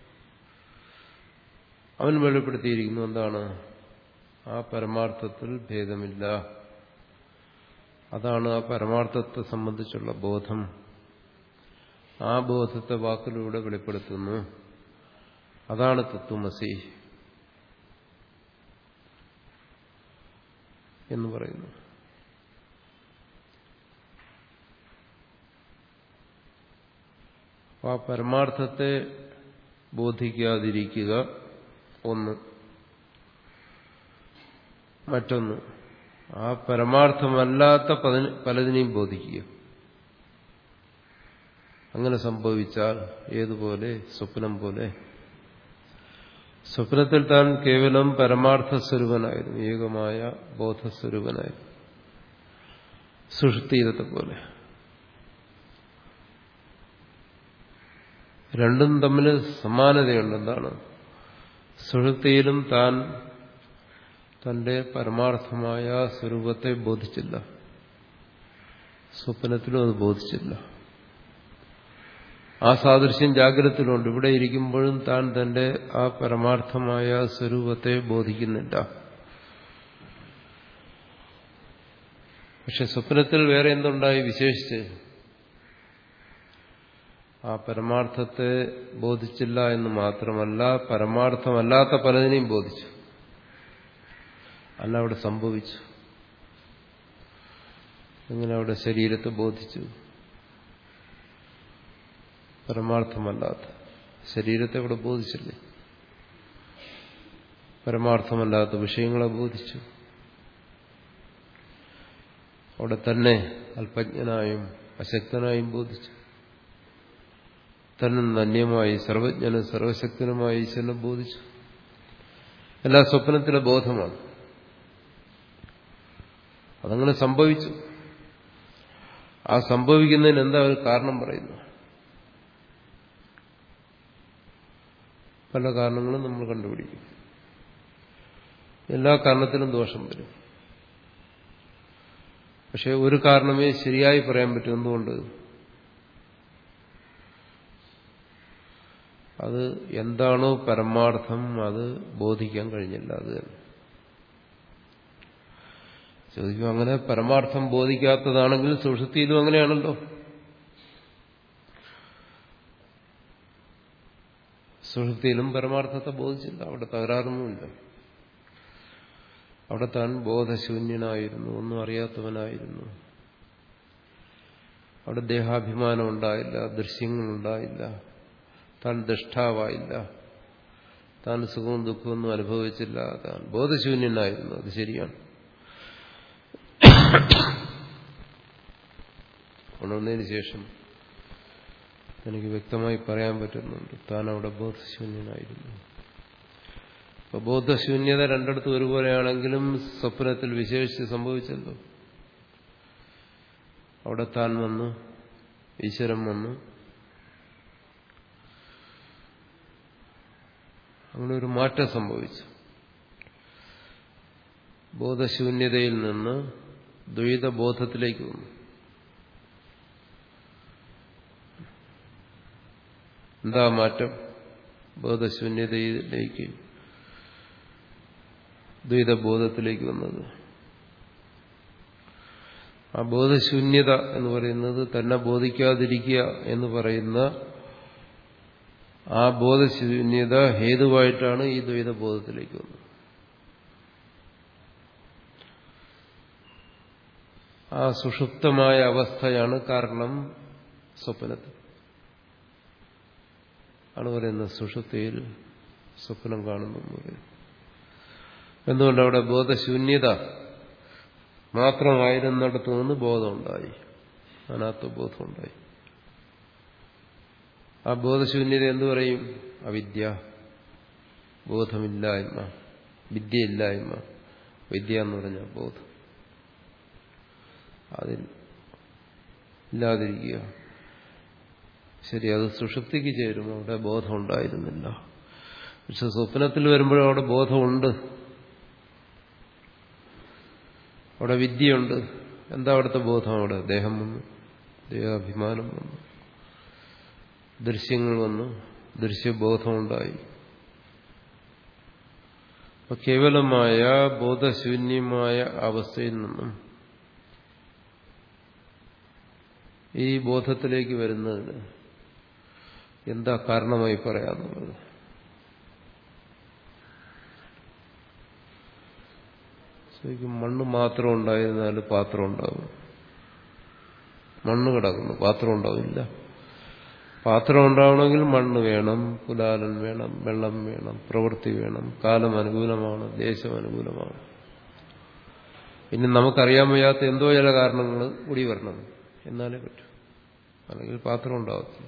അവൻ വെളിപ്പെടുത്തിയിരിക്കുന്നു എന്താണ് ആ പരമാർത്ഥത്തിൽ ഭേദമില്ല അതാണ് ആ പരമാർത്ഥത്തെ സംബന്ധിച്ചുള്ള ബോധം ആ ബോധത്തെ വാക്കിലൂടെ വെളിപ്പെടുത്തുന്നു അതാണ് തത്വമസി എന്ന് പറയുന്നു ആ പരമാർത്ഥത്തെ ബോധിക്കാതിരിക്കുക ഒന്ന് മറ്റൊന്ന് ആ പരമാർത്ഥമല്ലാത്ത പലതിനെയും ബോധിക്കുക അങ്ങനെ സംഭവിച്ചാൽ ഏതുപോലെ സ്വപ്നം പോലെ സ്വപ്നത്തിൽ താൻ കേവലം പരമാർത്ഥ സ്വരൂപനായിരുന്നു ഏകമായ ബോധസ്വരൂപനായിരുന്നു സുഷുപ്തീരത്തെ പോലെ രണ്ടും തമ്മിൽ സമാനതയുണ്ട് എന്താണ് സുഷുപ്തിയിലും താൻ തന്റെ പരമാർത്ഥമായ സ്വരൂപത്തെ ബോധിച്ചില്ല സ്വപ്നത്തിലും അത് ബോധിച്ചില്ല ആ സാദൃശ്യം ജാഗ്രതത്തിലുണ്ട് ഇവിടെ ഇരിക്കുമ്പോഴും താൻ തന്റെ ആ പരമാർത്ഥമായ സ്വരൂപത്തെ ബോധിക്കുന്നില്ല പക്ഷെ സ്വപ്നത്തിൽ വേറെ എന്തുണ്ടായി വിശേഷിച്ച് ആ പരമാർത്ഥത്തെ ബോധിച്ചില്ല എന്ന് മാത്രമല്ല പരമാർത്ഥമല്ലാത്ത പലതിനെയും ബോധിച്ചു അല്ല അവിടെ സംഭവിച്ചു എങ്ങനെ അവിടെ ശരീരത്തെ ബോധിച്ചു പരമാർത്ഥമല്ലാത്ത ശരീരത്തെ അവിടെ ബോധിച്ചില്ലേ പരമാർത്ഥമല്ലാത്ത വിഷയങ്ങളെ ബോധിച്ചു അവിടെ തന്നെ അല്പജ്ഞനായും അശക്തനായും ബോധിച്ചു തന്നെ ധന്യമായി സർവജ്ഞനും സർവശക്തനുമായി ഈശ്വരനെ ബോധിച്ചു എല്ലാ സ്വപ്നത്തിലെ ബോധമാണ് അതങ്ങനെ സംഭവിച്ചു ആ സംഭവിക്കുന്നതിന് എന്താ ഒരു കാരണം പറയുന്നു പല കാരണങ്ങളും നമ്മൾ കണ്ടുപിടിക്കും എല്ലാ കാരണത്തിലും ദോഷം വരും പക്ഷെ ഒരു കാരണമേ ശരിയായി പറയാൻ പറ്റും എന്തുകൊണ്ട് അത് എന്താണോ പരമാർത്ഥം അത് ബോധിക്കാൻ കഴിഞ്ഞില്ല അത് തന്നെ ചോദിക്കും അങ്ങനെ പരമാർത്ഥം ബോധിക്കാത്തതാണെങ്കിൽ സുഷുതിയിലും അങ്ങനെയാണല്ലോ സുഷുതിയിലും പരമാർത്ഥത്തെ ബോധിച്ചില്ല അവിടെ തകരാറൊന്നുമില്ല അവിടെ താൻ ബോധശൂന്യനായിരുന്നു ഒന്നും അറിയാത്തവനായിരുന്നു അവിടെ ദേഹാഭിമാനം ഉണ്ടായില്ല ദൃശ്യങ്ങളുണ്ടായില്ല താൻ ദഷ്ടാവായില്ല താൻ സുഖവും ദുഃഖവും ഒന്നും അനുഭവിച്ചില്ല താൻ ബോധശൂന്യനായിരുന്നു അത് ശരിയാണ് ഉണർന്നതിന് ശേഷം എനിക്ക് വ്യക്തമായി പറയാൻ പറ്റുന്നുണ്ട് താൻ അവിടെ ബോധശൂന്യനായിരുന്നു അപ്പൊ ബോധശൂന്യത രണ്ടിടത്തും ഒരുപോലെയാണെങ്കിലും സ്വപ്നത്തിൽ വിശേഷിച്ച് സംഭവിച്ചല്ലോ അവിടെ താൻ വന്നു ഈശ്വരൻ വന്നു അങ്ങനെ ഒരു മാറ്റം സംഭവിച്ചു ബോധശൂന്യതയിൽ നിന്ന് ദ്വൈതബോധത്തിലേക്ക് വന്നു എന്താ മാറ്റം ബോധശൂന്യതയിലേക്ക് ദ്വൈതബോധത്തിലേക്ക് വന്നത് ആ ബോധശൂന്യത എന്ന് പറയുന്നത് തന്നെ ബോധിക്കാതിരിക്കുക എന്ന് പറയുന്ന ആ ബോധശൂന്യത ഹേതുവായിട്ടാണ് ഈ ദ്വൈതബോധത്തിലേക്ക് വന്നത് ആ സുഷുപ്തമായ അവസ്ഥയാണ് കാരണം സ്വപ്നത്തിൽ ആണ് പറയുന്നത് സുഷുപ്തിയിൽ സ്വപ്നം കാണുന്നു പറയുന്നു എന്തുകൊണ്ട് അവിടെ ബോധശൂന്യത മാത്രമായിരുന്നിടത്തു നിന്ന് ബോധമുണ്ടായി അനാത്മബോധമുണ്ടായി ആ ബോധശൂന്യത എന്തു പറയും അവിദ്യ ബോധമില്ലായ്മ വിദ്യയില്ലായ്മ വിദ്യ എന്ന് പറഞ്ഞ ബോധം അതിൽ ഇല്ലാതിരിക്കുക ശരി അത് സുഷുപ്തിക്ക് ചേരും അവിടെ ബോധം ഉണ്ടായിരുന്നില്ല പക്ഷെ സ്വപ്നത്തിൽ വരുമ്പോഴും അവിടെ ബോധമുണ്ട് അവിടെ വിദ്യയുണ്ട് എന്താ അവിടുത്തെ ബോധം അവിടെ ദേഹം വന്നു ദേഹാഭിമാനം വന്നു ദൃശ്യങ്ങൾ വന്നു ദൃശ്യബോധമുണ്ടായി അപ്പൊ കേവലമായ ബോധശൂന്യമായ അവസ്ഥയിൽ നിന്നും ഈ ബോധത്തിലേക്ക് വരുന്നതിന് എന്താ കാരണമായി പറയാന്നുള്ളത് ശരിക്കും മണ്ണ് മാത്രം ഉണ്ടായിരുന്നാൽ പാത്രം ഉണ്ടാകും മണ്ണ് കിടക്കുന്നു പാത്രം ഉണ്ടാവില്ല പാത്രം ഉണ്ടാവണമെങ്കിൽ മണ്ണ് വേണം കുലാലൻ വേണം വെള്ളം വേണം പ്രവൃത്തി വേണം കാലം അനുകൂലമാണ് ദേശം അനുകൂലമാണ് ഇനി നമുക്കറിയാൻ വയ്യാത്ത എന്തോ ചില കാരണങ്ങൾ കൂടി വരണം എന്നാലേ പറ്റൂ അല്ലെങ്കിൽ പാത്രം ഉണ്ടാവത്തില്ല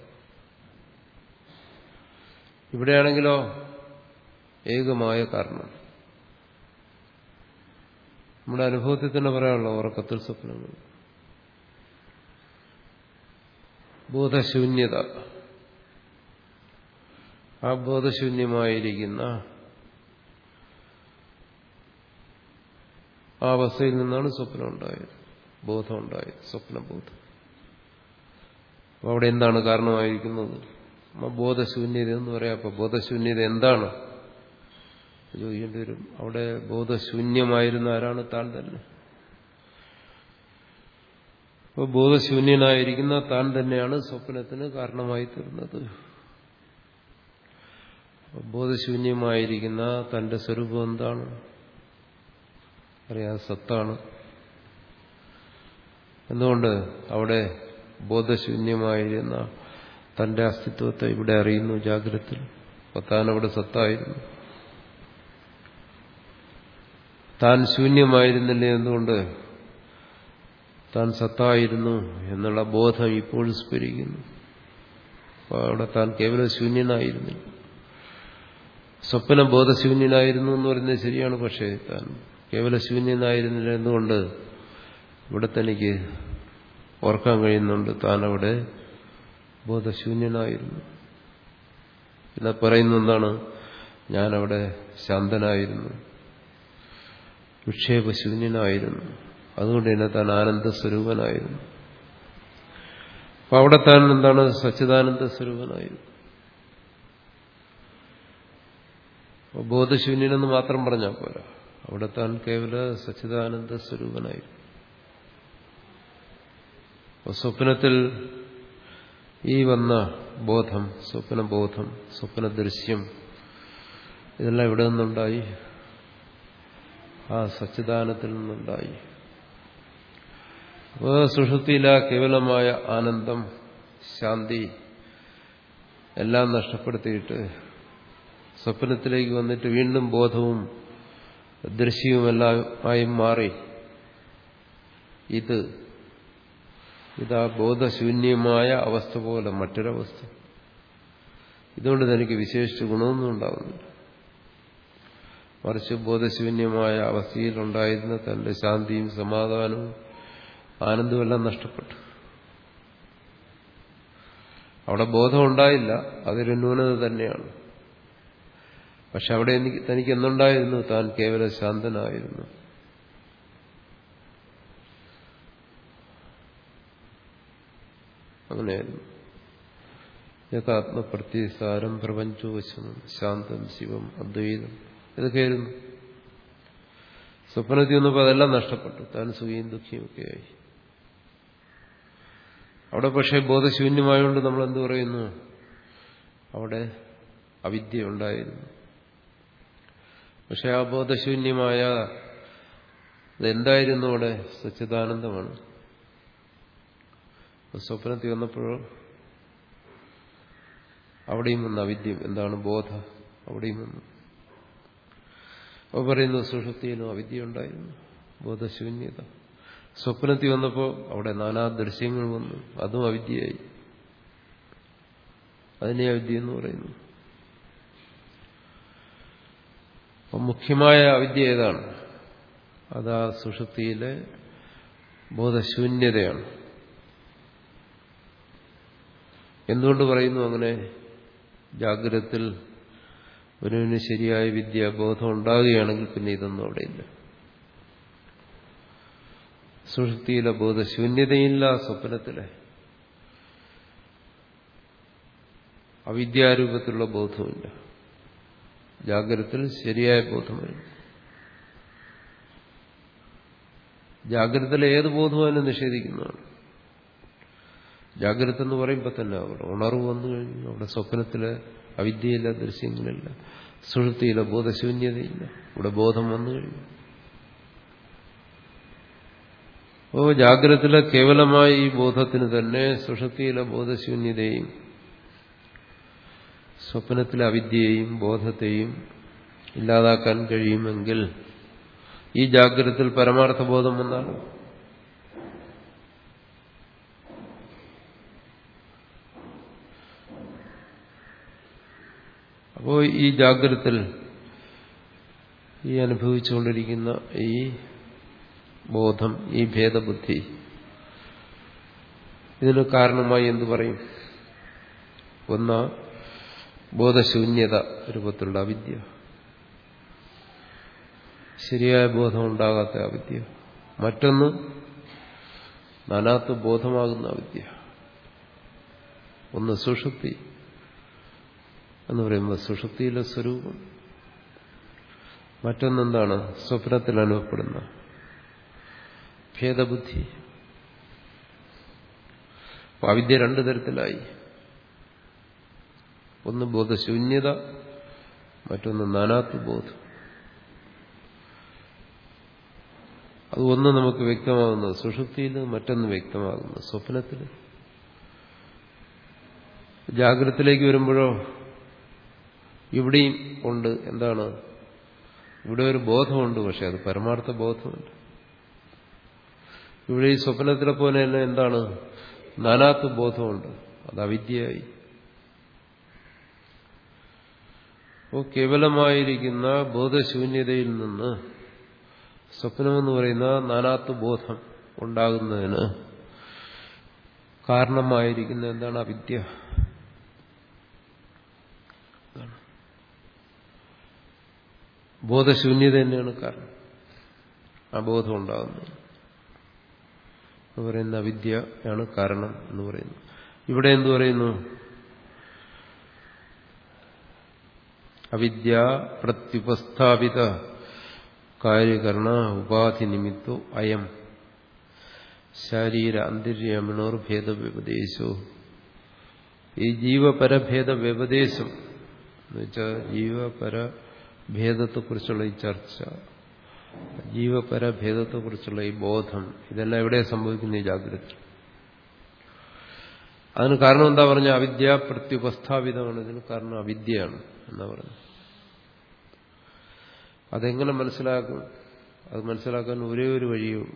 ഇവിടെയാണെങ്കിലോ ഏകമായ കാരണം നമ്മുടെ അനുഭവത്തിൽ തന്നെ പറയാനുള്ളൂ ഉറക്കത്തിൽ സ്വപ്നങ്ങൾ ബോധശൂന്യത ആ ബോധശൂന്യമായിരിക്കുന്ന ആ അവസ്ഥയിൽ നിന്നാണ് സ്വപ്നം ഉണ്ടായത് ബോധം ഉണ്ടായത് സ്വപ്നബോധം അപ്പൊ അവിടെ എന്താണ് കാരണമായിരിക്കുന്നത് ബോധശൂന്യത എന്ന് പറയാം അപ്പൊ ബോധശൂന്യത എന്താണ് ചോദിക്കേണ്ടി വരും അവിടെ ബോധശൂന്യമായിരുന്ന ആരാണ് താൻ തന്നെ അപ്പോൾ ബോധശൂന്യനായിരിക്കുന്ന താൻ തന്നെയാണ് സ്വപ്നത്തിന് കാരണമായി തീർന്നത് ബോധശൂന്യമായിരിക്കുന്ന തന്റെ സ്വരൂപം എന്താണ് അറിയാം സത്താണ് എന്തുകൊണ്ട് അവിടെ ബോധശൂന്യമായിരുന്ന തന്റെ അസ്തിത്വത്തെ ഇവിടെ അറിയുന്നു ജാഗ്രത അപ്പോൾ താൻ അവിടെ സത്തായിരുന്നു താൻ ശൂന്യമായിരുന്നില്ല എന്തുകൊണ്ട് താൻ സത്തായിരുന്നു എന്നുള്ള ബോധം ഇപ്പോഴും സ്ഫുരിക്കുന്നു അപ്പോൾ അവിടെ താൻ കേവലം ശൂന്യനായിരുന്നില്ല സ്വപ്ന ബോധശൂന്യനായിരുന്നു എന്ന് പറയുന്നത് ശരിയാണ് പക്ഷേ താൻ കേവല ശൂന്യനായിരുന്നില്ല എന്തുകൊണ്ട് ഇവിടെ തനിക്ക് ഓർക്കാൻ കഴിയുന്നുണ്ട് താൻ അവിടെ ബോധശൂന്യനായിരുന്നു പിന്നെ പറയുന്ന എന്താണ് ഞാനവിടെ ശാന്തനായിരുന്നു വിക്ഷേപശൂന്യനായിരുന്നു അതുകൊണ്ട് തന്നെ താൻ ആനന്ദ സ്വരൂപനായിരുന്നു അപ്പൊ അവിടെ താൻ എന്താണ് സച്ചിദാനന്ദ സ്വരൂപനായിരുന്നു ബോധശൂന്യനെന്ന് മാത്രം പറഞ്ഞാൽ പോരാ അവിടെ താൻ കേവല സച്ചിദാനന്ദ സ്വരൂപനായിരുന്നു സ്വപ്നത്തിൽ ഈ വന്ന ബോധം സ്വപ്നബോധം സ്വപ്നദൃശ്യം ഇതെല്ലാം ഇവിടെ നിന്നുണ്ടായി ആ സച്ചിദാനത്തിൽ നിന്നുണ്ടായി അപ്പോൾ സുഷുതിയില കേവലമായ ആനന്ദം ശാന്തി എല്ലാം നഷ്ടപ്പെടുത്തിയിട്ട് സ്വപ്നത്തിലേക്ക് വന്നിട്ട് വീണ്ടും ബോധവും ദൃശ്യവുമെല്ലാമായി മാറി ഇത് ഇതാ ബോധശൂന്യമായ അവസ്ഥ പോലെ മറ്റൊരവസ്ഥ ഇതുകൊണ്ട് തനിക്ക് വിശേഷിച്ച ഗുണമൊന്നും ഉണ്ടാവുന്നില്ല മറിച്ച് ബോധശൂന്യമായ അവസ്ഥയിലുണ്ടായിരുന്ന തന്റെ ശാന്തിയും സമാധാനവും ആനന്ദമെല്ലാം നഷ്ടപ്പെട്ടു അവിടെ ബോധം ഉണ്ടായില്ല അതൊരു ന്യൂനത തന്നെയാണ് പക്ഷെ അവിടെ എനിക്ക് തനിക്ക് എന്തുണ്ടായിരുന്നു താൻ കേവല ശാന്തനായിരുന്നു അങ്ങനെയായിരുന്നു ഏകാത്മപ്രത്യസാരം പ്രപഞ്ചോശമം ശാന്തം ശിവം അദ്വൈതം ഇതൊക്കെയായിരുന്നു സ്വപ്നത്തിൽ വന്നപ്പോൾ അതെല്ലാം നഷ്ടപ്പെട്ടു താൻ സുഖിയും ദുഃഖിയും ഒക്കെയായി അവിടെ പക്ഷേ ബോധശൂന്യമായതുകൊണ്ട് നമ്മൾ എന്ത് പറയുന്നു അവിടെ അവിദ്യ ഉണ്ടായിരുന്നു പക്ഷെ ആ ബോധശൂന്യമായ ഇതെന്തായിരുന്നു അവിടെ സച്ചിദാനന്ദമാണ് സ്വപ്നത്തിൽ വന്നപ്പോഴോ അവിടെയും വന്ന അവിദ്യം എന്താണ് ബോധ അവിടെയും വന്നു അപ്പോൾ പറയുന്നു സുഷുപ്തിയിലും അവിദ്യ ഉണ്ടായിരുന്നു ബോധശൂന്യത സ്വപ്നത്തിൽ വന്നപ്പോൾ അവിടെ നാനാ ദൃശ്യങ്ങൾ വന്നു അതും അവിദ്യയായി അതിനെ അവിദ്യ എന്ന് പറയുന്നു അപ്പം മുഖ്യമായ അവിദ്യ ഏതാണ് അത് ആ സുഷുപ്തിയിലെ ബോധശൂന്യതയാണ് എന്തുകൊണ്ട് പറയുന്നു അങ്ങനെ ജാഗ്രതത്തിൽ ഒരുവിന് ശരിയായ വിദ്യ ബോധം ഉണ്ടാകുകയാണെങ്കിൽ പിന്നെ ഇതൊന്നും അവിടെയില്ല സുഷുപ്തിയിലെ ബോധശൂന്യതയില്ല സ്വപ്നത്തിലെ അവിദ്യാരൂപത്തിലുള്ള ബോധവുമില്ല ജാഗ്രതത്തിൽ ശരിയായ ബോധം വരും ജാഗ്രതയിലെ ഏത് ബോധവും അതിനെ നിഷേധിക്കുന്നതാണ് ജാഗ്രത എന്ന് പറയുമ്പോൾ തന്നെ അവിടെ ഉണർവ് വന്നു കഴിഞ്ഞു അവിടെ സ്വപ്നത്തിലെ അവിദ്യയില്ല ദൃശ്യങ്ങളില്ല സുഷുപ്തിയിലെ ബോധശൂന്യതയില്ല ഇവിടെ ബോധം വന്നു കഴിഞ്ഞു ഓ ജാഗ്രതയിലെ കേവലമായ ഈ ബോധത്തിന് തന്നെ സുഷുപ്തിയിലെ ബോധശൂന്യതയും സ്വപ്നത്തിലെ അവിദ്യയെയും ബോധത്തെയും ഇല്ലാതാക്കാൻ കഴിയുമെങ്കിൽ ഈ ജാഗ്രതത്തിൽ പരമാർത്ഥ ബോധം വന്നാണ് അപ്പോൾ ഈ ജാഗ്രതത്തിൽ ഈ അനുഭവിച്ചുകൊണ്ടിരിക്കുന്ന ഈ ബോധം ഈ ഭേദബുദ്ധി ഇതിന് കാരണമായി എന്തു പറയും ഒന്ന് ബോധശൂന്യത രൂപത്തിലുള്ള അവിദ്യ ശരിയായ ബോധം ഉണ്ടാകാത്ത അവിദ്യ മറ്റൊന്ന് നാനാത്ത് ബോധമാകുന്ന അവിദ്യ ഒന്ന് സുഷുപ്തി എന്ന് പറയുമ്പോൾ സുഷുപ്തിയിലെ സ്വരൂപം മറ്റൊന്നെന്താണ് സ്വപ്നത്തിൽ അനുഭവപ്പെടുന്ന ഭേദബുദ്ധി അവിദ്യ രണ്ടു തരത്തിലായി ഒന്ന് ബോധശൂന്യത മറ്റൊന്ന് നാനാത്വ ബോധം അത് ഒന്ന് നമുക്ക് വ്യക്തമാകുന്നത് സുഷുപ്തിയിൽ മറ്റൊന്ന് വ്യക്തമാകുന്നത് സ്വപ്നത്തിൽ ജാഗ്രതത്തിലേക്ക് വരുമ്പോഴോ ഇവിടെയും ഉണ്ട് എന്താണ് ഇവിടെ ഒരു ബോധമുണ്ട് പക്ഷെ അത് പരമാർത്ഥ ബോധമുണ്ട് ഇവിടെ ഈ സ്വപ്നത്തിലെ പോലെ തന്നെ എന്താണ് നാനാത്വ ബോധമുണ്ട് അത് അവിദ്യയായി അപ്പോൾ കേവലമായിരിക്കുന്ന ബോധശൂന്യതയിൽ നിന്ന് സ്വപ്നമെന്ന് പറയുന്ന നാനാത്വ ബോധം ഉണ്ടാകുന്നതിന് കാരണമായിരിക്കുന്ന എന്താണ് അവിദ്യ ബോധശൂന്യത തന്നെയാണ് കാരണം ആ ബോധം ഉണ്ടാകുന്നത് എന്ന് പറയുന്ന അവിദ്യയാണ് കാരണം എന്ന് പറയുന്നു ഇവിടെ എന്തു പറയുന്നു അവിദ്യ പ്രത്യുപസ്ഥാപിത കാര്യകരണ ഉപാധി നിമിത്തോ അയം ശാരീര അന്തര്യാമിണോർ ഭേദവ്യപദേശോ ഈ ജീവപരഭേദ വ്യപദേശം എന്നുവെച്ചാൽ ജീവപരഭേദത്തെക്കുറിച്ചുള്ള ഈ ചർച്ച ജീവപരഭേദത്തെക്കുറിച്ചുള്ള ഈ ബോധം ഇതെല്ലാം എവിടെ സംഭവിക്കുന്ന ഈ ജാഗ്രത അതിന് കാരണം എന്താ പറഞ്ഞ അവിദ്യ പ്രത്യുപസ്ഥാപിതമാണ് ഇതിന് കാരണം അവിദ്യയാണ് എന്നാ പറഞ്ഞു അതെങ്ങനെ മനസ്സിലാക്കും അത് മനസ്സിലാക്കാൻ ഒരേ ഒരു വഴിയേ ഉള്ളൂ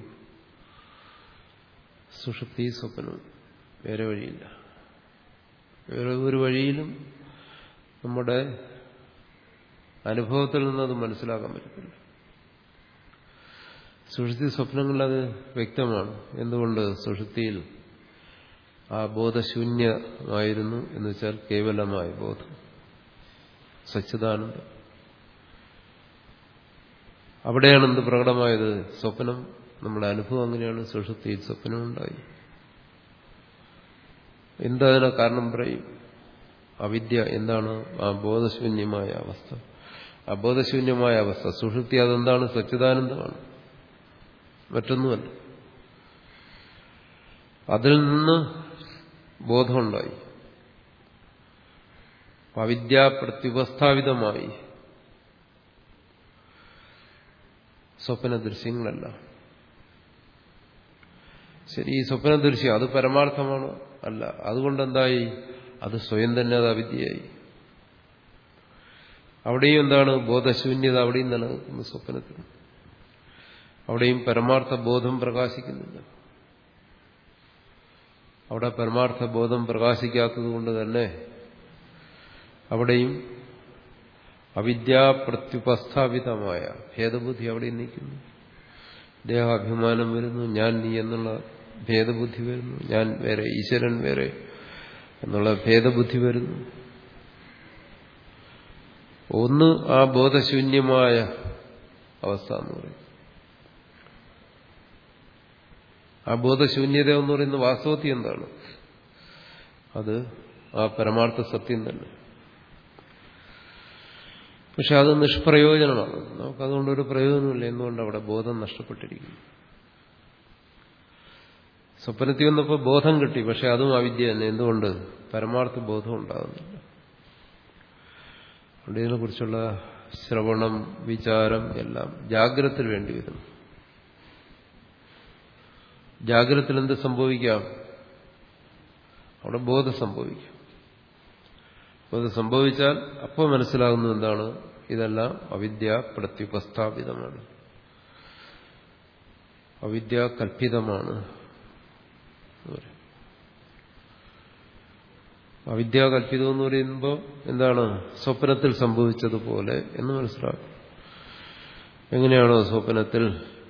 സുഷുപ്തി സ്വപ്നവും വേറെ വഴിയില്ല വേറെ ഒരു വഴിയിലും നമ്മുടെ അനുഭവത്തിൽ നിന്നത് മനസ്സിലാക്കാൻ പറ്റത്തില്ല സുഷുപ്തി സ്വപ്നങ്ങളിൽ അത് വ്യക്തമാണ് എന്തുകൊണ്ട് സുഷുപ്തിയിൽ ആ ബോധശൂന്യമായിരുന്നു എന്ന് വെച്ചാൽ കേവലമായ ബോധം സച്ചിദാനന്ദം അവിടെയാണ് എന്ത് പ്രകടമായത് സ്വപ്നം നമ്മുടെ അനുഭവം അങ്ങനെയാണ് സുഷുപ്തിയിൽ സ്വപ്നമുണ്ടായി എന്തതിനെ കാരണം പറയും അവിദ്യ എന്താണ് ആ ബോധശൂന്യമായ അവസ്ഥ ആ ബോധശൂന്യമായ അവസ്ഥ സുഷുപ്തി അതെന്താണ് സച്ചിദാനന്ദമാണ് മറ്റൊന്നുമല്ല അതിൽ നിന്ന് ബോധമുണ്ടായി അവിദ്യ പ്രത്യുപസ്ഥാപിതമായി സ്വപ്ന ദൃശ്യങ്ങളല്ല ശരി ഈ സ്വപ്ന ദൃശ്യം അത് പരമാർത്ഥമാണോ അല്ല അതുകൊണ്ടെന്തായി അത് സ്വയം തന്നെ അത് അവിദ്യയായി അവിടെയും എന്താണ് ബോധശൂന്യത അവിടെയും നിലനിൽക്കുന്നു സ്വപ്നത്തിൽ അവിടെയും പരമാർത്ഥ ബോധം പ്രകാശിക്കുന്നില്ല അവിടെ പരമാർത്ഥ ബോധം പ്രകാശിക്കാത്തത് കൊണ്ട് തന്നെ അവിടെയും അവിദ്യാപ്രത്യുപസ്ഥാപിതമായ ഭേദബുദ്ധി അവിടെ നിൽക്കുന്നു ദേഹാഭിമാനം വരുന്നു ഞാൻ നീ എന്നുള്ള ഭേദബുദ്ധി വരുന്നു ഞാൻ വേറെ ഈശ്വരൻ വേറെ എന്നുള്ള ഭേദബുദ്ധി വരുന്നു ഒന്ന് ആ ബോധശൂന്യമായ അവസ്ഥ എന്ന് പറയും ആ ബോധശൂന്യത എന്ന് പറയുന്ന വാസ്തവത്തിൽ എന്താണ് അത് ആ പരമാർത്ഥ സത്യം തന്നെ പക്ഷെ അത് നിഷ്പ്രയോജനമാണ് നമുക്കതുകൊണ്ടൊരു പ്രയോജനമില്ല എന്തുകൊണ്ട് അവിടെ ബോധം നഷ്ടപ്പെട്ടിരിക്കുന്നു സ്വപ്നത്തിൽ വന്നപ്പോൾ ബോധം കിട്ടി പക്ഷെ അതും അവിദ്യ തന്നെ എന്തുകൊണ്ട് പരമാർത്ഥ ബോധം ഉണ്ടാകുന്നില്ല അതുകൊണ്ട് ഇതിനെക്കുറിച്ചുള്ള ശ്രവണം വിചാരം എല്ലാം ജാഗ്രതത്തിന് വേണ്ടി വരുന്നു ജാഗ്രതത്തിൽ എന്ത് സംഭവിക്കാം അവിടെ ബോധം സംഭവിക്കും ബോധം സംഭവിച്ചാൽ അപ്പോൾ മനസ്സിലാകുന്നു എന്താണ് ഇതെല്ലാം അവിദ്യ പ്രത്യുപസ്ഥാപിതമാണ് അവിദ്യ കൽപ്പിതമാണ് അവിദ്യാകൽപിതം എന്ന് പറയുമ്പോൾ എന്താണ് സ്വപ്നത്തിൽ സംഭവിച്ചതുപോലെ എന്ന് മനസ്സിലാക്കും എങ്ങനെയാണോ സ്വപ്നത്തിൽ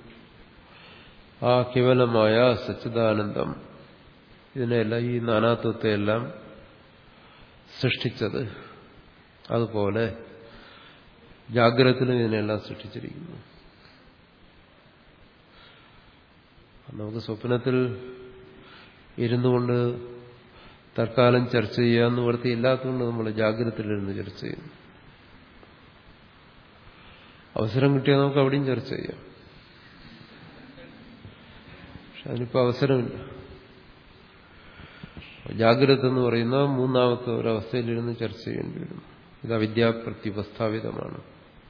ആ കേവലമായ സച്ചിദാനന്ദം ഇതിനെല്ലാം ഈ നാനാത്വത്തെയെല്ലാം സൃഷ്ടിച്ചത് അതുപോലെ ജാഗ്രതത്തിലും ഇതിനെല്ലാം സൃഷ്ടിച്ചിരിക്കുന്നു നമുക്ക് സ്വപ്നത്തിൽ ഇരുന്നു കൊണ്ട് തൽക്കാലം ചർച്ച ചെയ്യാമെന്ന് വൃത്തി ഇല്ലാത്തതുകൊണ്ട് നമ്മൾ ജാഗ്രതയിലിരുന്ന് ചർച്ച ചെയ്യുന്നു അവസരം കിട്ടിയാൽ നമുക്ക് അവിടെയും ചർച്ച ചെയ്യാം പക്ഷെ അതിനിപ്പോൾ അവസരമില്ല ജാഗ്രത എന്ന് പറയുന്ന മൂന്നാമത്തെ ഒരവസ്ഥയിലിരുന്ന് ചർച്ച ചെയ്യേണ്ടി വരും ഇത് അവിദ്യാപ്രത്യുപസ്ഥാപിതമാണ്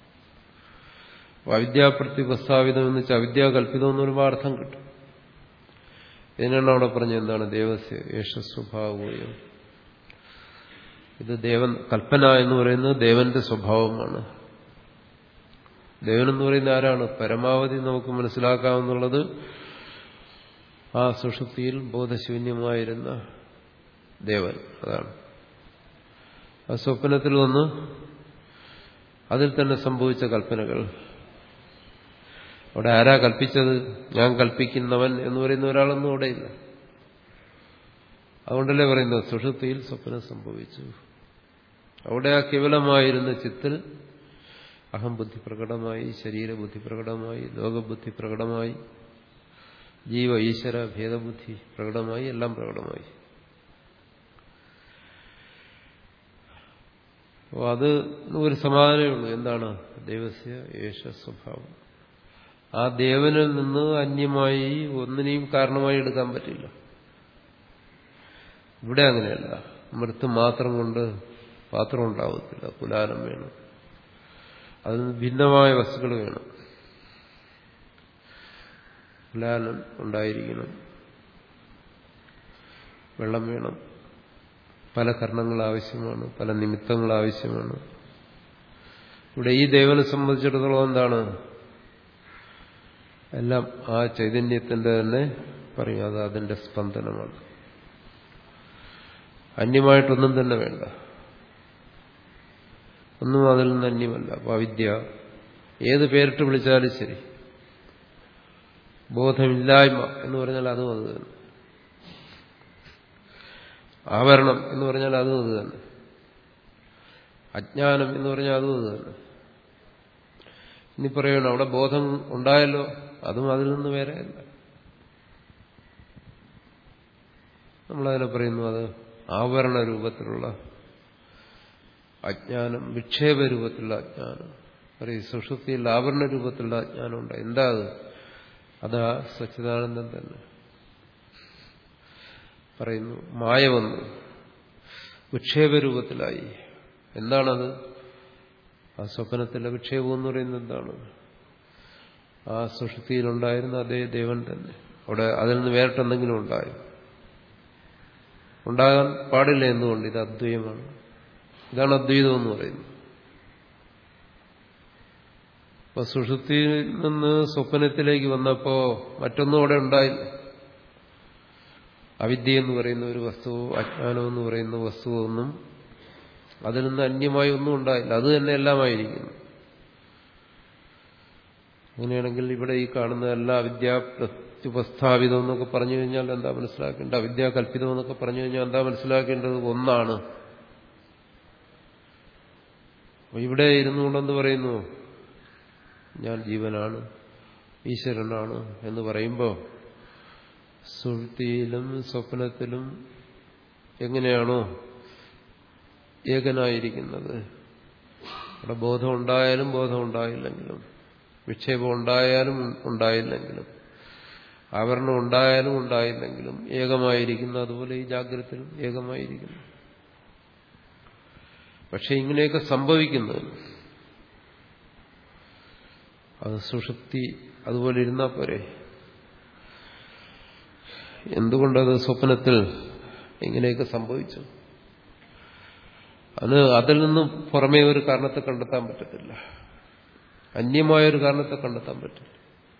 അവിദ്യാപ്രത്യുപസ്ഥാപിതം എന്ന് വെച്ചാൽ അവിദ്യാകല്പിതം എന്ന് പറയുമ്പോൾ അർത്ഥം കിട്ടും ഇതിനാണ് അവിടെ പറഞ്ഞ എന്താണ് ദേവസ്യ യേശസ്വഭാവം ഇത് ദേവൻ കൽപ്പന എന്ന് പറയുന്നത് ദേവന്റെ സ്വഭാവമാണ് ദേവൻ എന്ന് പറയുന്ന ആരാണ് പരമാവധി നമുക്ക് മനസ്സിലാക്കാമെന്നുള്ളത് ആ സുഷുപ്തിയിൽ ബോധശൂന്യമായിരുന്ന ദേവൻ അതാണ് ആ സ്വപ്നത്തിൽ വന്ന് അതിൽ തന്നെ സംഭവിച്ച കൽപ്പനകൾ അവിടെ ആരാ കൽപ്പിച്ചത് ഞാൻ കൽപ്പിക്കുന്നവൻ എന്ന് പറയുന്ന ഒരാളൊന്നും അവിടെയില്ല അതുകൊണ്ടല്ലേ പറയുന്നത് സുഷുപ്തിയിൽ സ്വപ്നം സംഭവിച്ചു അവിടെ ആ കേവലമായിരുന്ന ചിത്തിൽ അഹംബുദ്ധി പ്രകടമായി ശരീരബുദ്ധി പ്രകടമായി ലോകബുദ്ധി പ്രകടമായി ജീവ ഈശ്വര ഭേദബുദ്ധി പ്രകടമായി എല്ലാം പ്രകടമായി അപ്പോൾ അത് ഒരു സമാധാനമേ ഉള്ളൂ എന്താണ് ദൈവസ്യ യേശ സ്വഭാവം ആ ദേവനിൽ നിന്ന് അന്യമായി ഒന്നിനെയും കാരണമായി എടുക്കാൻ പറ്റില്ല ഇവിടെ അങ്ങനെയല്ല മൃത്ത് മാത്രം കൊണ്ട് പാത്രം ഉണ്ടാവത്തില്ല കുലാലം വേണം അതിന് ഭിന്നമായ വസ്തുക്കൾ വേണം കുലാലം ഉണ്ടായിരിക്കണം വെള്ളം വേണം പല കർണങ്ങൾ ആവശ്യമാണ് പല നിമിത്തങ്ങൾ ആവശ്യമാണ് ഇവിടെ ഈ ദേവനെ സംബന്ധിച്ചിടത്തോളം എന്താണ് എല്ലാം ആ ചൈതന്യത്തിന്റെ തന്നെ പറയും അത് അതിന്റെ സ്പന്ദനമാണ് അന്യമായിട്ടൊന്നും തന്നെ വേണ്ട ഒന്നും അതിൽ നിന്ന് അന്യമല്ല അപ്പൊ അവിദ്യ ഏത് പേരിട്ട് വിളിച്ചാലും ശരി ബോധമില്ലായ്മ എന്ന് പറഞ്ഞാൽ അതും അത് തന്നെ ആവരണം എന്ന് പറഞ്ഞാൽ അതും അത് തന്നെ അജ്ഞാനം എന്ന് പറഞ്ഞാൽ അതും അത് തന്നെ ഇനി പറയണം അവിടെ ബോധം ഉണ്ടായല്ലോ അതും അതിൽ നിന്ന് വേറെയല്ല നമ്മളതിനെ പറയുന്നു അത് ആവരണ രൂപത്തിലുള്ള അജ്ഞാനം വിക്ഷേപ രൂപത്തിലുള്ള അജ്ഞാനം പറയും സുഷുപ്തിയിൽ ആവരണ രൂപത്തിലുള്ള അജ്ഞാനം ഉണ്ട് എന്താ അത് അതാ സച്ചിദാനന്ദം തന്നെ പറയുന്നു മായ വന്നു വിക്ഷേപ രൂപത്തിലായി എന്താണത് ആ സ്വപ്നത്തിലെ വിക്ഷേപം എന്ന് പറയുന്നത് എന്താണ് ആ സുഷുതിയിലുണ്ടായിരുന്ന അതേ ദേവൻ തന്നെ അവിടെ അതിൽ നിന്ന് വേറിട്ടെന്തെങ്കിലും ഉണ്ടായി ഉണ്ടാകാൻ പാടില്ല എന്തുകൊണ്ട് ഇത് അദ്വൈതമാണ് ഇതാണ് അദ്വൈതം എന്ന് പറയുന്നത് അപ്പൊ സുഷുതിയിൽ നിന്ന് സ്വപ്നത്തിലേക്ക് വന്നപ്പോ മറ്റൊന്നും അവിടെ ഉണ്ടായില്ല അവിദ്യ എന്ന് പറയുന്ന ഒരു വസ്തുവോ അജ്ഞാനം എന്ന് പറയുന്ന വസ്തുവോ ഒന്നും അതിൽ നിന്ന് അന്യമായി ഒന്നും ഉണ്ടായില്ല അത് തന്നെ എല്ലാമായിരിക്കുന്നു അങ്ങനെയാണെങ്കിൽ ഇവിടെ ഈ കാണുന്ന എല്ലാ അവിദ്യാ പ്രത്യുപസ്ഥാപിതം എന്നൊക്കെ പറഞ്ഞു കഴിഞ്ഞാൽ എന്താ മനസ്സിലാക്കേണ്ടത് അവിദ്യാകല്പിതം എന്നൊക്കെ പറഞ്ഞു കഴിഞ്ഞാൽ എന്താ മനസ്സിലാക്കേണ്ടത് ഒന്നാണ് അപ്പൊ ഇവിടെ ഇരുന്നുകൊണ്ടെന്ന് പറയുന്നു ഞാൻ ജീവനാണ് ഈശ്വരനാണ് എന്ന് പറയുമ്പോൾ സുഹൃത്തിയിലും സ്വപ്നത്തിലും എങ്ങനെയാണോ ഏകനായിരിക്കുന്നത് അവിടെ ബോധം ഉണ്ടായാലും ബോധം ഉണ്ടായില്ലെങ്കിലും വിക്ഷേപം ഉണ്ടായാലും ഉണ്ടായില്ലെങ്കിലും ആവരണം ഉണ്ടായാലും ഉണ്ടായില്ലെങ്കിലും ഏകമായിരിക്കുന്നു അതുപോലെ ഈ ജാഗ്രതയിലും ഏകമായിരിക്കുന്നു പക്ഷെ ഇങ്ങനെയൊക്കെ സംഭവിക്കുന്നത് അത് സുഷുപ്തി അതുപോലെ ഇരുന്നാൽ പോരെ എന്തുകൊണ്ടത് സ്വപ്നത്തിൽ ഇങ്ങനെയൊക്കെ സംഭവിച്ചു അത് അതിൽ നിന്നും പുറമേ ഒരു കാരണത്തെ കണ്ടെത്താൻ പറ്റത്തില്ല അന്യമായൊരു കാരണത്തെ കണ്ടെത്താൻ പറ്റില്ല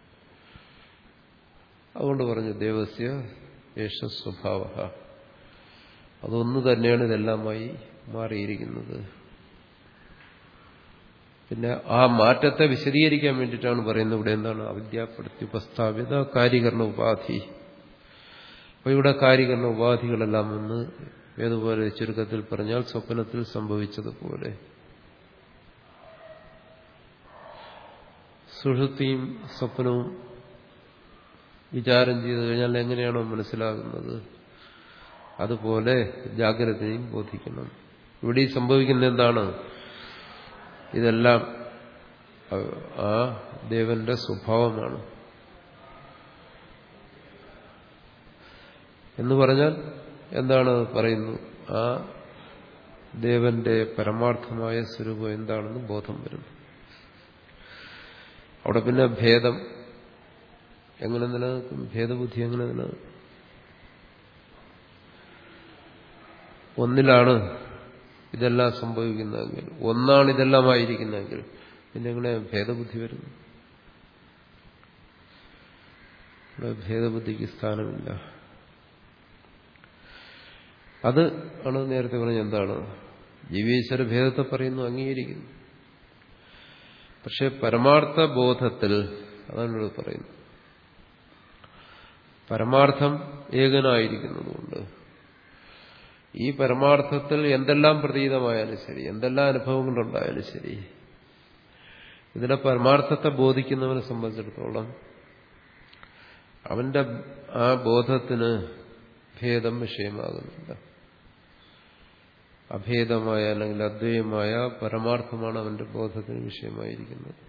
അതുകൊണ്ട് പറഞ്ഞു ദേവസ്യ യേശ സ്വഭാവ അതൊന്നു തന്നെയാണ് ഇതെല്ലാമായി മാറിയിരിക്കുന്നത് പിന്നെ ആ മാറ്റത്തെ വിശദീകരിക്കാൻ വേണ്ടിയിട്ടാണ് പറയുന്നത് ഇവിടെ എന്താണ് അവിദ്യാപ്രത്യുപസ്ഥാപിത കാര്യകരണ ഉപാധി അപ്പൊ ഇവിടെ കാര്യകരണ ഉപാധികളെല്ലാം ഒന്ന് ഏതുപോലെ ചുരുക്കത്തിൽ പറഞ്ഞാൽ സ്വപ്നത്തിൽ സംഭവിച്ചതുപോലെ സുഷുതിയും സ്വപ്നവും വിചാരം ചെയ്തു കഴിഞ്ഞാൽ എങ്ങനെയാണോ മനസ്സിലാകുന്നത് അതുപോലെ ജാഗ്രതയും ബോധിക്കണം ഇവിടെ ഈ സംഭവിക്കുന്ന എന്താണ് ഇതെല്ലാം ആ ദേവന്റെ സ്വഭാവമാണ് എന്ന് പറഞ്ഞാൽ എന്താണ് പറയുന്നു ആ ദേവന്റെ പരമാർത്ഥമായ സ്വരൂപം എന്താണെന്ന് ബോധം വരും അവിടെ പിന്നെ ഭേദം എങ്ങനെ നിലനിൽക്കും ഭേദബുദ്ധി എങ്ങനെ നിലനിൽക്കും ഒന്നിലാണ് ഇതെല്ലാം സംഭവിക്കുന്നതെങ്കിൽ ഒന്നാണ് ഇതെല്ലാമായിരിക്കുന്നതെങ്കിൽ പിന്നെ എങ്ങനെ ഭേദബുദ്ധി വരുന്നു ഇവിടെ ഭേദബുദ്ധിക്ക് സ്ഥാനമില്ല അത് ആണ് നേരത്തെ പറഞ്ഞ എന്താണ് ജീവീശ്വര ഭേദത്തെ പറയുന്നു അംഗീകരിക്കുന്നു പക്ഷെ പരമാർത്ഥ ബോധത്തിൽ അതാണ് ഇവിടെ പറയുന്നത് പരമാർത്ഥം ഏകനായിരിക്കുന്നതുകൊണ്ട് ഈ പരമാർത്ഥത്തിൽ എന്തെല്ലാം പ്രതീതമായാലും ശരി എന്തെല്ലാം അനുഭവങ്ങളുണ്ടായാലും ശരി ഇതിന്റെ പരമാർത്ഥത്തെ ബോധിക്കുന്നവനെ സംബന്ധിച്ചിടത്തോളം അവന്റെ ആ ബോധത്തിന് ഭേദം വിഷയമാകുന്നില്ല അഭേദമായ അല്ലെങ്കിൽ അദ്വൈതമായ പരമാർത്ഥമാണ് അവന്റെ ബോധത്തിന് വിഷയമായിരിക്കുന്നത്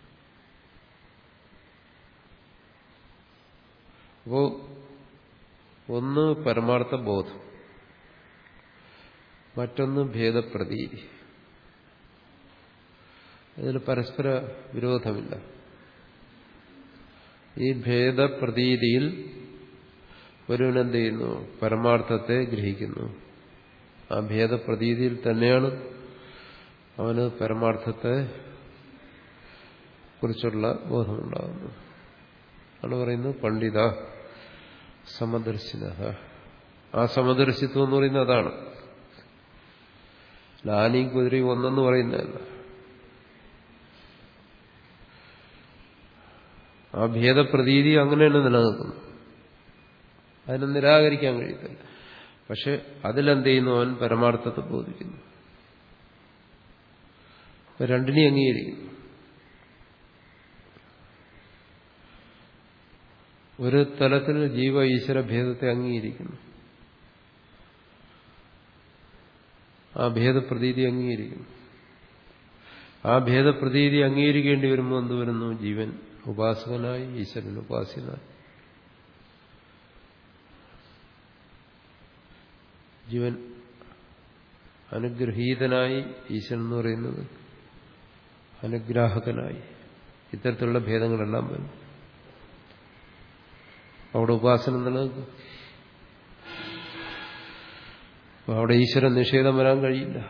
അപ്പോ ഒന്ന് പരമാർത്ഥ ബോധം മറ്റൊന്ന് ഭേദപ്രതീതി ഇതിൽ പരസ്പര വിരോധമില്ല ഈ ഭേദപ്രതീതിയിൽ ഒരുവനെന്ത് ചെയ്യുന്നു പരമാർത്ഥത്തെ ഗ്രഹിക്കുന്നു ആ ഭേദപ്രതീതിയിൽ തന്നെയാണ് അവന് പരമാർത്ഥത്തെ കുറിച്ചുള്ള ബോധമുണ്ടാകുന്നത് ആണ് പറയുന്നത് പണ്ഡിത സമദർശിന ആ സമദർശിത്വം എന്ന് പറയുന്നത് അതാണ് ലാനിയും കുതിരയും ഒന്നെന്ന് പറയുന്നതല്ല ആ ഭേദപ്രതീതി അങ്ങനെയാണ് നിലനിൽക്കുന്നത് അതിനെ നിരാകരിക്കാൻ കഴിയത്തില്ല പക്ഷെ അതിലെന്ത് ചെയ്യുന്നു അവൻ പരമാർത്ഥത്തെ ബോധിക്കുന്നു രണ്ടിനെയും അംഗീകരിക്കുന്നു ഒരു തലത്തിൽ ജീവ ഈശ്വര ഭേദത്തെ അംഗീകരിക്കുന്നു ആ ഭേദപ്രതീതി അംഗീകരിക്കുന്നു ആ ഭേദപ്രതീതി അംഗീകരിക്കേണ്ടി വരുമ്പോൾ എന്ത് വരുന്നു ജീവൻ ഉപാസകനായി ഈശ്വരൻ ഉപാസ്യനായി ജീവൻ അനുഗ്രഹീതനായി ഈശ്വരൻ എന്ന് പറയുന്നത് അനുഗ്രാഹകനായി ഇത്തരത്തിലുള്ള ഭേദങ്ങളെല്ലാം വരും അവിടെ ഉപാസന നിലനിൽക്കും അവിടെ ഈശ്വരൻ നിഷേധം വരാൻ കഴിയില്ല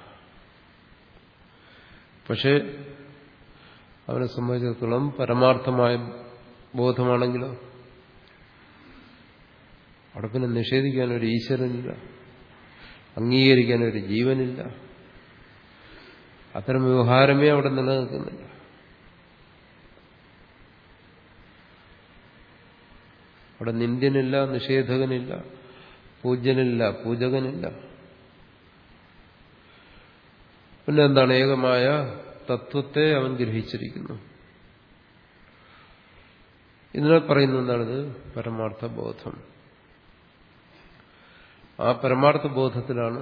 പക്ഷേ അവനെ സംബന്ധിച്ചിടത്തോളം പരമാർത്ഥമായ ബോധമാണെങ്കിലോ അവിടെ പിന്നെ നിഷേധിക്കാൻ ഒരു ഈശ്വരനില്ല അംഗീകരിക്കാൻ ഒരു ജീവനില്ല അത്തരം വ്യവഹാരമേ അവിടെ നിലനിൽക്കുന്നില്ല അവിടെ നിന്ദ്യനില്ല നിഷേധകനില്ല പൂജ്യനില്ല പൂജകനില്ല പിന്നെ എന്താണ് ഏകമായ തത്വത്തെ അവൻ ഗ്രഹിച്ചിരിക്കുന്നു ഇതിനെ പറയുന്ന എന്താണിത് പരമാർത്ഥ ബോധം ആ പരമാർത്ഥ ബോധത്തിലാണ്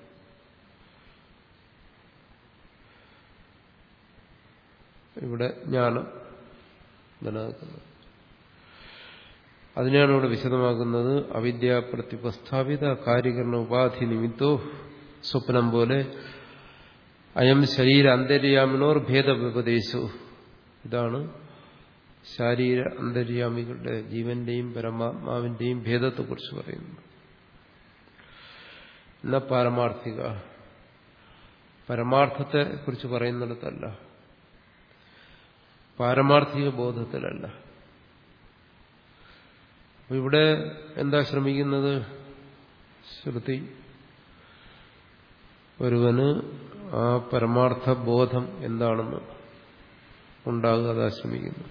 ഇവിടെ ജ്ഞാനം നിലനിൽക്കുന്നത് അതിനെയാണ് ഇവിടെ വിശദമാക്കുന്നത് അവിദ്യ പ്രതിപസ്ഥാപിത കാര്യകരണ ഉപാധി നിമിത്തോ സ്വപ്നം പോലെ അയം ശരീര അന്തര്യാമിനോർ ഭേദവ്യപദേശു ഇതാണ് ശാരീര അന്തര്യാമികളുടെ ജീവന്റെയും പരമാത്മാവിന്റെയും ഭേദത്തെക്കുറിച്ച് പറയുന്നത് എന്ന പാരമാർത്ഥിക പരമാർത്ഥത്തെ കുറിച്ച് പറയുന്നിടത്തല്ല പാരമാർത്ഥിക ബോധത്തിലല്ല ഇവിടെ എന്താ ശ്രമിക്കുന്നത് ശ്രുതി ഒരുവന് ആ പരമാർത്ഥ ബോധം എന്താണെന്ന് ഉണ്ടാകുക അതാ ശ്രമിക്കുന്നു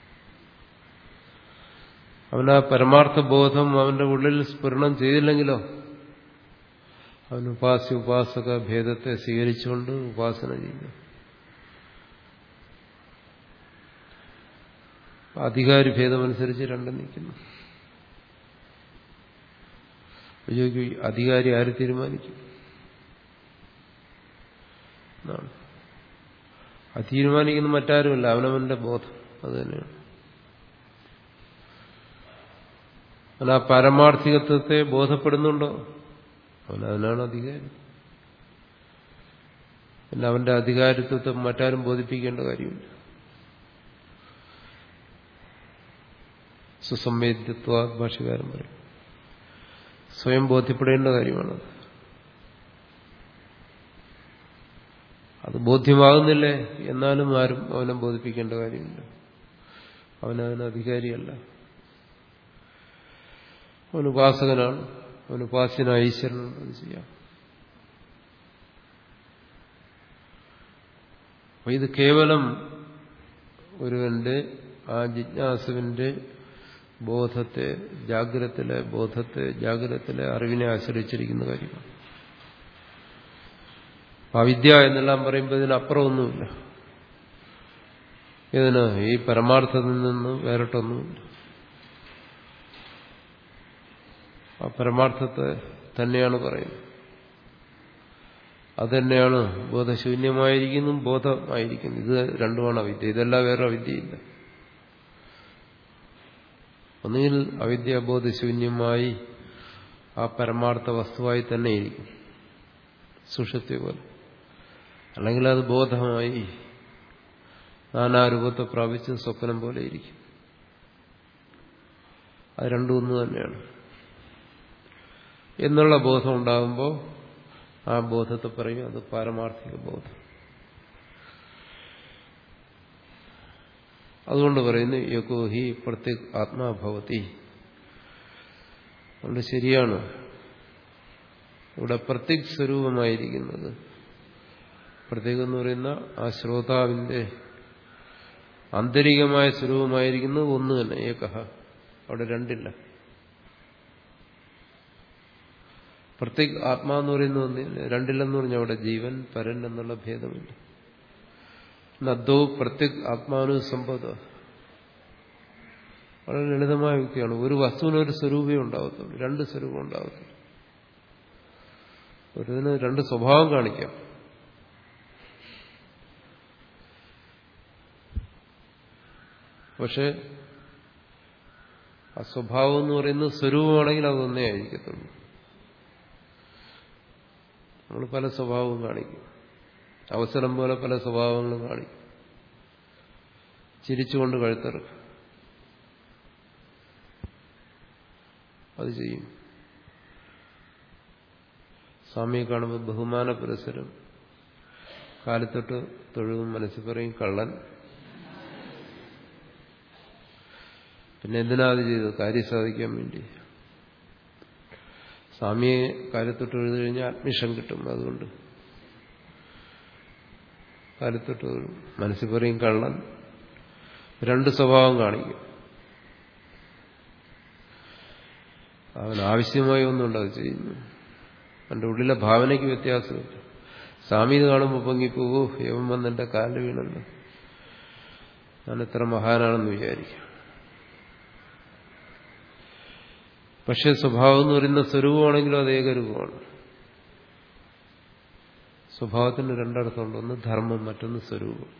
അവൻ ആ പരമാർത്ഥ ബോധം അവന്റെ ഉള്ളിൽ സ്ഫുരണം ചെയ്തില്ലെങ്കിലോ അവൻ ഉപാസ്യ ഉപാസക ഭേദത്തെ സ്വീകരിച്ചുകൊണ്ട് ഉപാസന ചെയ്യുന്നു അധികാരി ഭേദമനുസരിച്ച് രണ്ടും നിൽക്കുന്നു ചോദിക്കും അധികാരി ആര് തീരുമാനിക്കും എന്നാണ് അത് തീരുമാനിക്കുന്ന മറ്റാരുമല്ല അവനവന്റെ ബോധം അത് തന്നെയാണ് അവൻ ആ പാരമാർത്ഥികത്വത്തെ ബോധപ്പെടുന്നുണ്ടോ അവൻ അതിനാണ് അധികാരി പിന്നെ അവന്റെ അധികാരിത്വത്തെ മറ്റാരും ബോധിപ്പിക്കേണ്ട കാര്യമില്ല സുസംവേദ്യത്വ ഭാഷകാരൻ പറയും സ്വയം ബോധ്യപ്പെടേണ്ട കാര്യമാണത് അത് ബോധ്യമാകുന്നില്ലേ എന്നാലും ആരും അവനെ ബോധിപ്പിക്കേണ്ട കാര്യമില്ല അവനതിന് അധികാരിയല്ല അവൻ ഉപാസകനാണ് അവൻ ഉപാസ്യനായ ഈശ്വരനാണ് അത് ചെയ്യാം അപ്പൊ ഇത് കേവലം ഒരുവന്റെ ആ ജിജ്ഞാസുവിന്റെ ബോധത്തെ ജാഗ്രതത്തിലെ ബോധത്തെ ജാഗ്രതത്തിലെ അറിവിനെ ആശ്രയിച്ചിരിക്കുന്ന കാര്യമാണ് അവിദ്യ എന്നെല്ലാം പറയുമ്പോൾ ഇതിനപ്പുറമൊന്നുമില്ല ഇതിന് ഈ പരമാർത്ഥത്തിൽ നിന്ന് വേറിട്ടൊന്നുമില്ല ആ പരമാർത്ഥത്തെ തന്നെയാണ് പറയുന്നത് അതുതന്നെയാണ് ബോധശൂന്യമായിരിക്കുന്നു ബോധമായിരിക്കുന്നു ഇത് രണ്ടുമാണ് അവിദ്യ ഇതെല്ലാം വേറെ അവിദ്യയില്ല ഒന്നുകിൽ അവിദ്യ ബോധശൂന്യമായി ആ പരമാർത്ഥ വസ്തുവായി തന്നെ ഇരിക്കും സുഷുപ്തി പോലെ അല്ലെങ്കിൽ അത് ബോധമായി നാനാരൂപത്തെ പ്രാപിച്ച് സ്വപ്നം പോലെ ഇരിക്കും അത് രണ്ടും ഒന്ന് തന്നെയാണ് എന്നുള്ള ബോധം ഉണ്ടാകുമ്പോൾ ആ ബോധത്തെ പറയും അത് പാരമാർത്ഥിക ബോധം അതുകൊണ്ട് പറയുന്നു യകോ ഹി പ്രത്യേക ആത്മാഭവതി അതുകൊണ്ട് ശരിയാണ് ഇവിടെ പ്രത്യേക് സ്വരൂപമായിരിക്കുന്നത് പ്രത്യേകം എന്ന് പറയുന്ന ആ ശ്രോതാവിന്റെ ആന്തരികമായ സ്വരൂപമായിരിക്കുന്നത് ഒന്ന് തന്നെ ഏകഹ അവിടെ രണ്ടില്ല പ്രത്യേക ആത്മാന്ന് പറയുന്ന ഒന്നില്ല രണ്ടില്ലെന്ന് പറഞ്ഞാൽ അവിടെ ജീവൻ പരൻ എന്നുള്ള ഭേദമില്ല നദ്ദോ പ്രത്യേക ആത്മാനു സമ്പദ വളരെ ലളിതമായ വ്യക്തിയാണ് ഒരു വസ്തുവിന് ഒരു സ്വരൂപേ ഉണ്ടാകത്തുള്ളൂ രണ്ട് സ്വരൂപം ഉണ്ടാകത്തില്ല ഒരുതിന് രണ്ട് സ്വഭാവം കാണിക്കാം പക്ഷെ ആ സ്വഭാവം എന്ന് പറയുന്നത് സ്വരൂപമാണെങ്കിൽ അതൊന്നേ ആയിരിക്കത്തുള്ളൂ നമ്മൾ പല സ്വഭാവവും കാണിക്കും അവസരം പോലെ പല സ്വഭാവങ്ങളും കാണിക്കും ചിരിച്ചുകൊണ്ട് കഴുത്തിറക്കും അത് ചെയ്യും സ്വാമിയെ കാണുമ്പോൾ ബഹുമാന പുരസരം കാലത്തൊട്ട് തൊഴുവും മനസ്സിൽ പറയും കള്ളൻ പിന്നെ എന്തിനാ അത് ചെയ്തത് കാര്യം സാധിക്കാൻ വേണ്ടി സ്വാമിയെ കാലത്തൊട്ട് എഴുതി കഴിഞ്ഞാൽ അഡ്മിഷൻ കിട്ടും അതുകൊണ്ട് കാലത്തൊട്ട് വരും മനസ്സിൽ പറയും കള്ളൻ രണ്ട് സ്വഭാവം കാണിക്കും അവൻ ആവശ്യമായി ഒന്നുണ്ട് അത് ചെയ്യുന്നു എൻ്റെ ഉള്ളിലെ ഭാവനയ്ക്ക് വ്യത്യാസമില്ല സ്വാമി ഇത് കാണുമ്പോൾ പൊങ്ങിപ്പോവോ യവൻ വന്ന് എൻ്റെ കാലിൽ വീണല്ലോ ഞാൻ എത്ര മഹാനാണെന്ന് വിചാരിക്കും പക്ഷെ സ്വഭാവം എന്ന് പറയുന്ന സ്വരൂപമാണെങ്കിലും അത് ഏകരൂപമാണ് സ്വഭാവത്തിന് രണ്ടർത്ഥമുണ്ട് ഒന്ന് ധർമ്മം മറ്റൊന്ന് സ്വരൂപം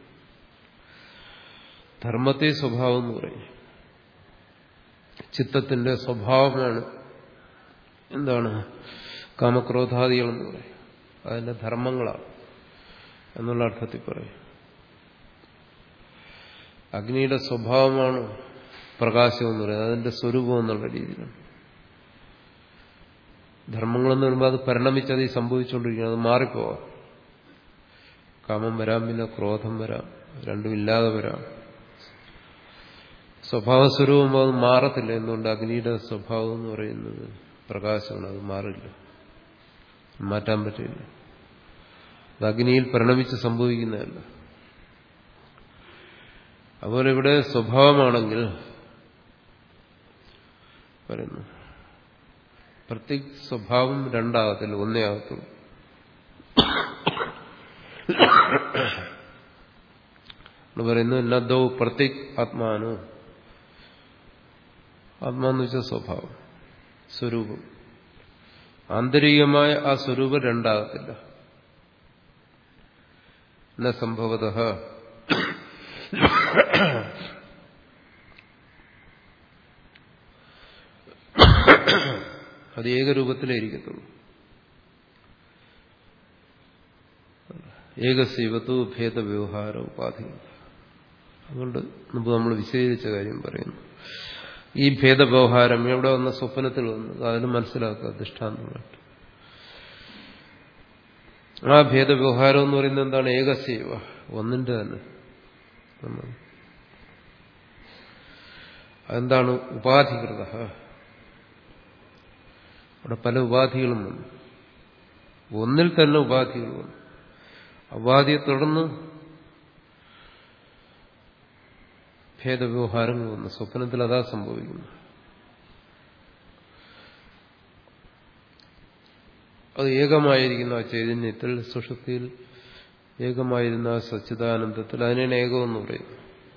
ധർമ്മത്തെ സ്വഭാവം എന്ന് പറയും ചിത്തത്തിന്റെ സ്വഭാവമാണ് എന്താണ് കാമക്രോധാദികളെന്ന് പറയും അതിന്റെ ധർമ്മങ്ങളാണ് എന്നുള്ള അർത്ഥത്തിൽ പറയും അഗ്നിയുടെ സ്വഭാവമാണ് പ്രകാശം എന്ന് പറയുന്നത് അതിന്റെ സ്വരൂപം എന്നുള്ള രീതിയിലാണ് ധർമ്മങ്ങളെന്ന് പറയുമ്പോൾ അത് പരിണമിച്ചത് ഈ സംഭവിച്ചുകൊണ്ടിരിക്കുന്നത് അത് മാറിപ്പോവാം കാമം വരാം പിന്നെ ക്രോധം വരാം രണ്ടും ഇല്ലാതെ വരാം സ്വഭാവ സ്വരൂപം അത് മാറത്തില്ല എന്തുകൊണ്ട് അഗ്നിയുടെ സ്വഭാവം എന്ന് പറയുന്നത് പ്രകാശമാണ് അത് മാറില്ല മാറ്റാൻ പറ്റില്ല അത് അഗ്നിയിൽ പരിണമിച്ച് സംഭവിക്കുന്നതല്ല അതുപോലെ ഇവിടെ സ്വഭാവമാണെങ്കിൽ പറയുന്നു പ്രത്യേക സ്വഭാവം രണ്ടാകത്തില്ല ഒന്നേ ആകത്തുള്ളൂ പറയുന്നു നദോ പ്രത്യേക് ആത്മാനോ ആത്മാന്ന് വെച്ച സ്വഭാവം സ്വരൂപം ആന്തരികമായ ആ സ്വരൂപം രണ്ടാകത്തില്ല ന സംഭവത അത് ഏകരൂപത്തിലേ ഇരിക്കത്തുള്ളൂ ഏകസീവത്തു ഭേദവ്യവഹാര ഉപാധികൾ അതുകൊണ്ട് മുമ്പ് നമ്മൾ വിശദീകരിച്ച കാര്യം പറയുന്നു ഈ ഭേദവ്യവഹാരം എവിടെ വന്ന സ്വപ്നത്തിൽ വന്നു അതിന് മനസ്സിലാക്കുക ദൃഷ്ടാന്തമായിട്ട് ആ ഭേദവ്യവഹാരം എന്ന് പറയുന്നത് എന്താണ് ഏകസീവ ഒന്നിന്റെ തന്നെ അതെന്താണ് ഉപാധികൃത അവിടെ പല ഉപാധികളും വന്നു ഒന്നിൽ തന്നെ ഉപാധികൾ വന്നു ഉപാധിയെ തുടർന്ന് ഭേദവ്യവഹാരങ്ങൾ വന്നു സ്വപ്നത്തിൽ അതാ സംഭവിക്കുന്നു അത് ഏകമായിരിക്കുന്ന ആ ചൈതന്യത്തിൽ സുഷുപ്തിയിൽ ഏകമായിരുന്ന ആ സച്ചിദാനന്ദത്തിൽ അതിനാണ് ഏകമെന്ന് പറയും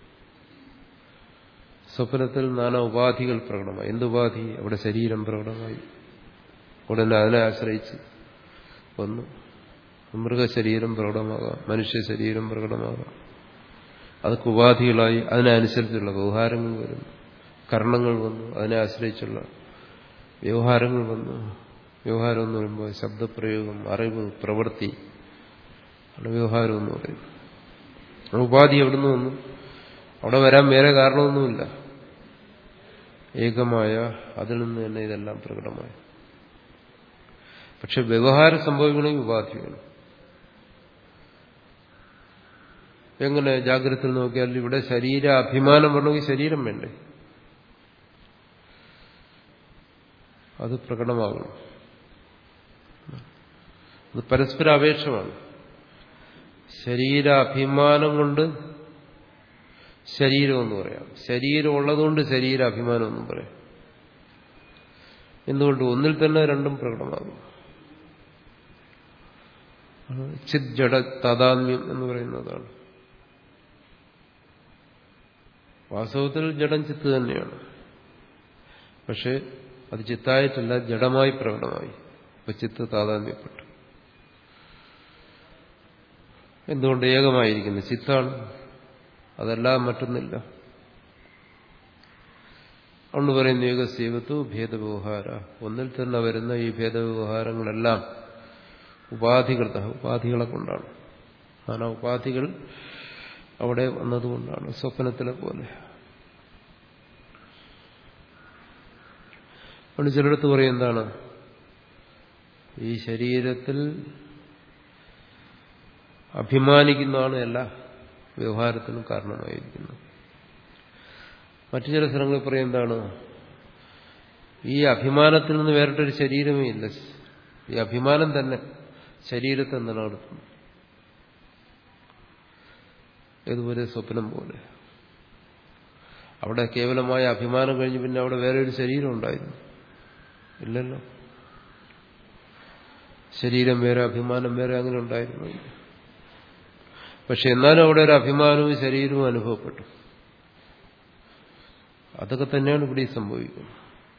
സ്വപ്നത്തിൽ നാനാ ഉപാധികൾ പ്രകടമായി എന്തുപാധി അവിടെ ശരീരം പ്രകടമായി ഉടനെ അതിനെ ആശ്രയിച്ച് വന്നു മൃഗശരീരം പ്രകടമാകാം മനുഷ്യ ശരീരം പ്രകടമാകാം അതൊക്കെ ഉപാധികളായി അതിനനുസരിച്ചുള്ള വ്യവഹാരങ്ങൾ വരുന്നു കർണങ്ങൾ വന്നു അതിനെ ആശ്രയിച്ചുള്ള വ്യവഹാരങ്ങൾ വന്നു വ്യവഹാരം എന്ന് പറയുമ്പോൾ ശബ്ദപ്രയോഗം അറിവ് പ്രവൃത്തി ആണ് വ്യവഹാരം എന്ന് പറയുന്നത് ഉപാധി എവിടുന്ന് വന്നു അവിടെ വരാൻ വേറെ കാരണമൊന്നുമില്ല ഏകമായ അതിൽ നിന്ന് തന്നെ ഇതെല്ലാം പ്രകടമായി പക്ഷെ വ്യവഹാരം സംഭവിക്കണമെങ്കിൽ ഉപാധി വേണം എങ്ങനെ ജാഗ്രത നോക്കിയാൽ ഇവിടെ ശരീര അഭിമാനം വരണമെങ്കിൽ ശരീരം വേണ്ടേ അത് പ്രകടമാകണം അത് പരസ്പര അപേക്ഷമാണ് ശരീരാഭിമാനം കൊണ്ട് ശരീരം എന്ന് പറയാം ശരീരം ഉള്ളതുകൊണ്ട് ശരീരാഭിമാനം എന്നും പറയാം എന്തുകൊണ്ട് ഒന്നിൽ തന്നെ രണ്ടും പ്രകടമാകും ചിത് ജഡ താതാത്മ്യം എന്ന് പറയുന്നതാണ് വാസ്തവത്തിൽ ജഡം ചിത്ത് തന്നെയാണ് പക്ഷെ അത് ചിത്തായിട്ടല്ല ജഡമായി പ്രകടമായി ഇപ്പൊ ചിത്ത് താതാത്മ്യപ്പെട്ടു എന്തുകൊണ്ട് ഏകമായിരിക്കുന്നു ചിത്താണ് അതെല്ലാം മറ്റൊന്നില്ല അതുകൊണ്ട് പറയുന്ന ഏകസീവത്തു ഭേദവ്യവഹാര ഒന്നിൽ തന്നെ വരുന്ന ഈ ഭേദവ്യവഹാരങ്ങളെല്ലാം ഉപാധികൃത ഉപാധികളെ കൊണ്ടാണ് കാരണം ഉപാധികൾ അവിടെ വന്നതുകൊണ്ടാണ് സ്വപ്നത്തിലെ പോലെ അതുകൊണ്ട് ചിലടത്ത് പറയും എന്താണ് ഈ ശരീരത്തിൽ അഭിമാനിക്കുന്നതാണ് എല്ലാ വ്യവഹാരത്തിനും കാരണമായിരിക്കുന്നത് മറ്റു ചില സ്ഥലങ്ങളിൽ പറയും എന്താണ് ഈ അഭിമാനത്തിൽ നിന്ന് വേറിട്ടൊരു ശരീരമേ ഇല്ല ഈ അഭിമാനം തന്നെ ശരീരത്തെ നിലനിർത്തുന്നു ഏതുപോലെ സ്വപ്നം പോലെ അവിടെ കേവലമായ അഭിമാനം കഴിഞ്ഞ് പിന്നെ അവിടെ വേറെ ഒരു ശരീരം ഉണ്ടായിരുന്നു ഇല്ലല്ലോ ശരീരം വേറെ അഭിമാനം വേറെ അങ്ങനെ ഉണ്ടായിരുന്നു പക്ഷെ എന്നാലും അവിടെ ഒരു അഭിമാനവും ശരീരവും അനുഭവപ്പെട്ടു അതൊക്കെ തന്നെയാണ് ഇവിടെ സംഭവിക്കുന്നത്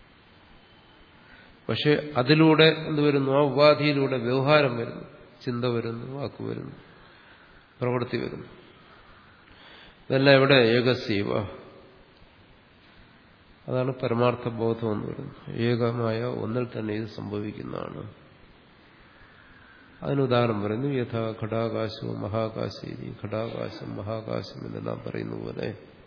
പക്ഷെ അതിലൂടെ എന്ത് വരുന്നു ആ ഉപാധിയിലൂടെ വ്യവഹാരം വരുന്നു ചിന്ത വരുന്നു വാക്ക് വരുന്നു പ്രവൃത്തി വരുന്നു ഇതെല്ലാം എവിടെ ഏകസീവ അതാണ് പരമാർത്ഥ ബോധം എന്ന് പറയുന്നത് ഏകമായ ഒന്നിൽ തന്നെ ഇത് സംഭവിക്കുന്നതാണ് അതിനുദാഹരണം പറയുന്നു യഥാ ഘടാകാശവും മഹാകാശീതി ഘടാകാശം മഹാകാശം എന്നെല്ലാം പറയുന്ന പോലെ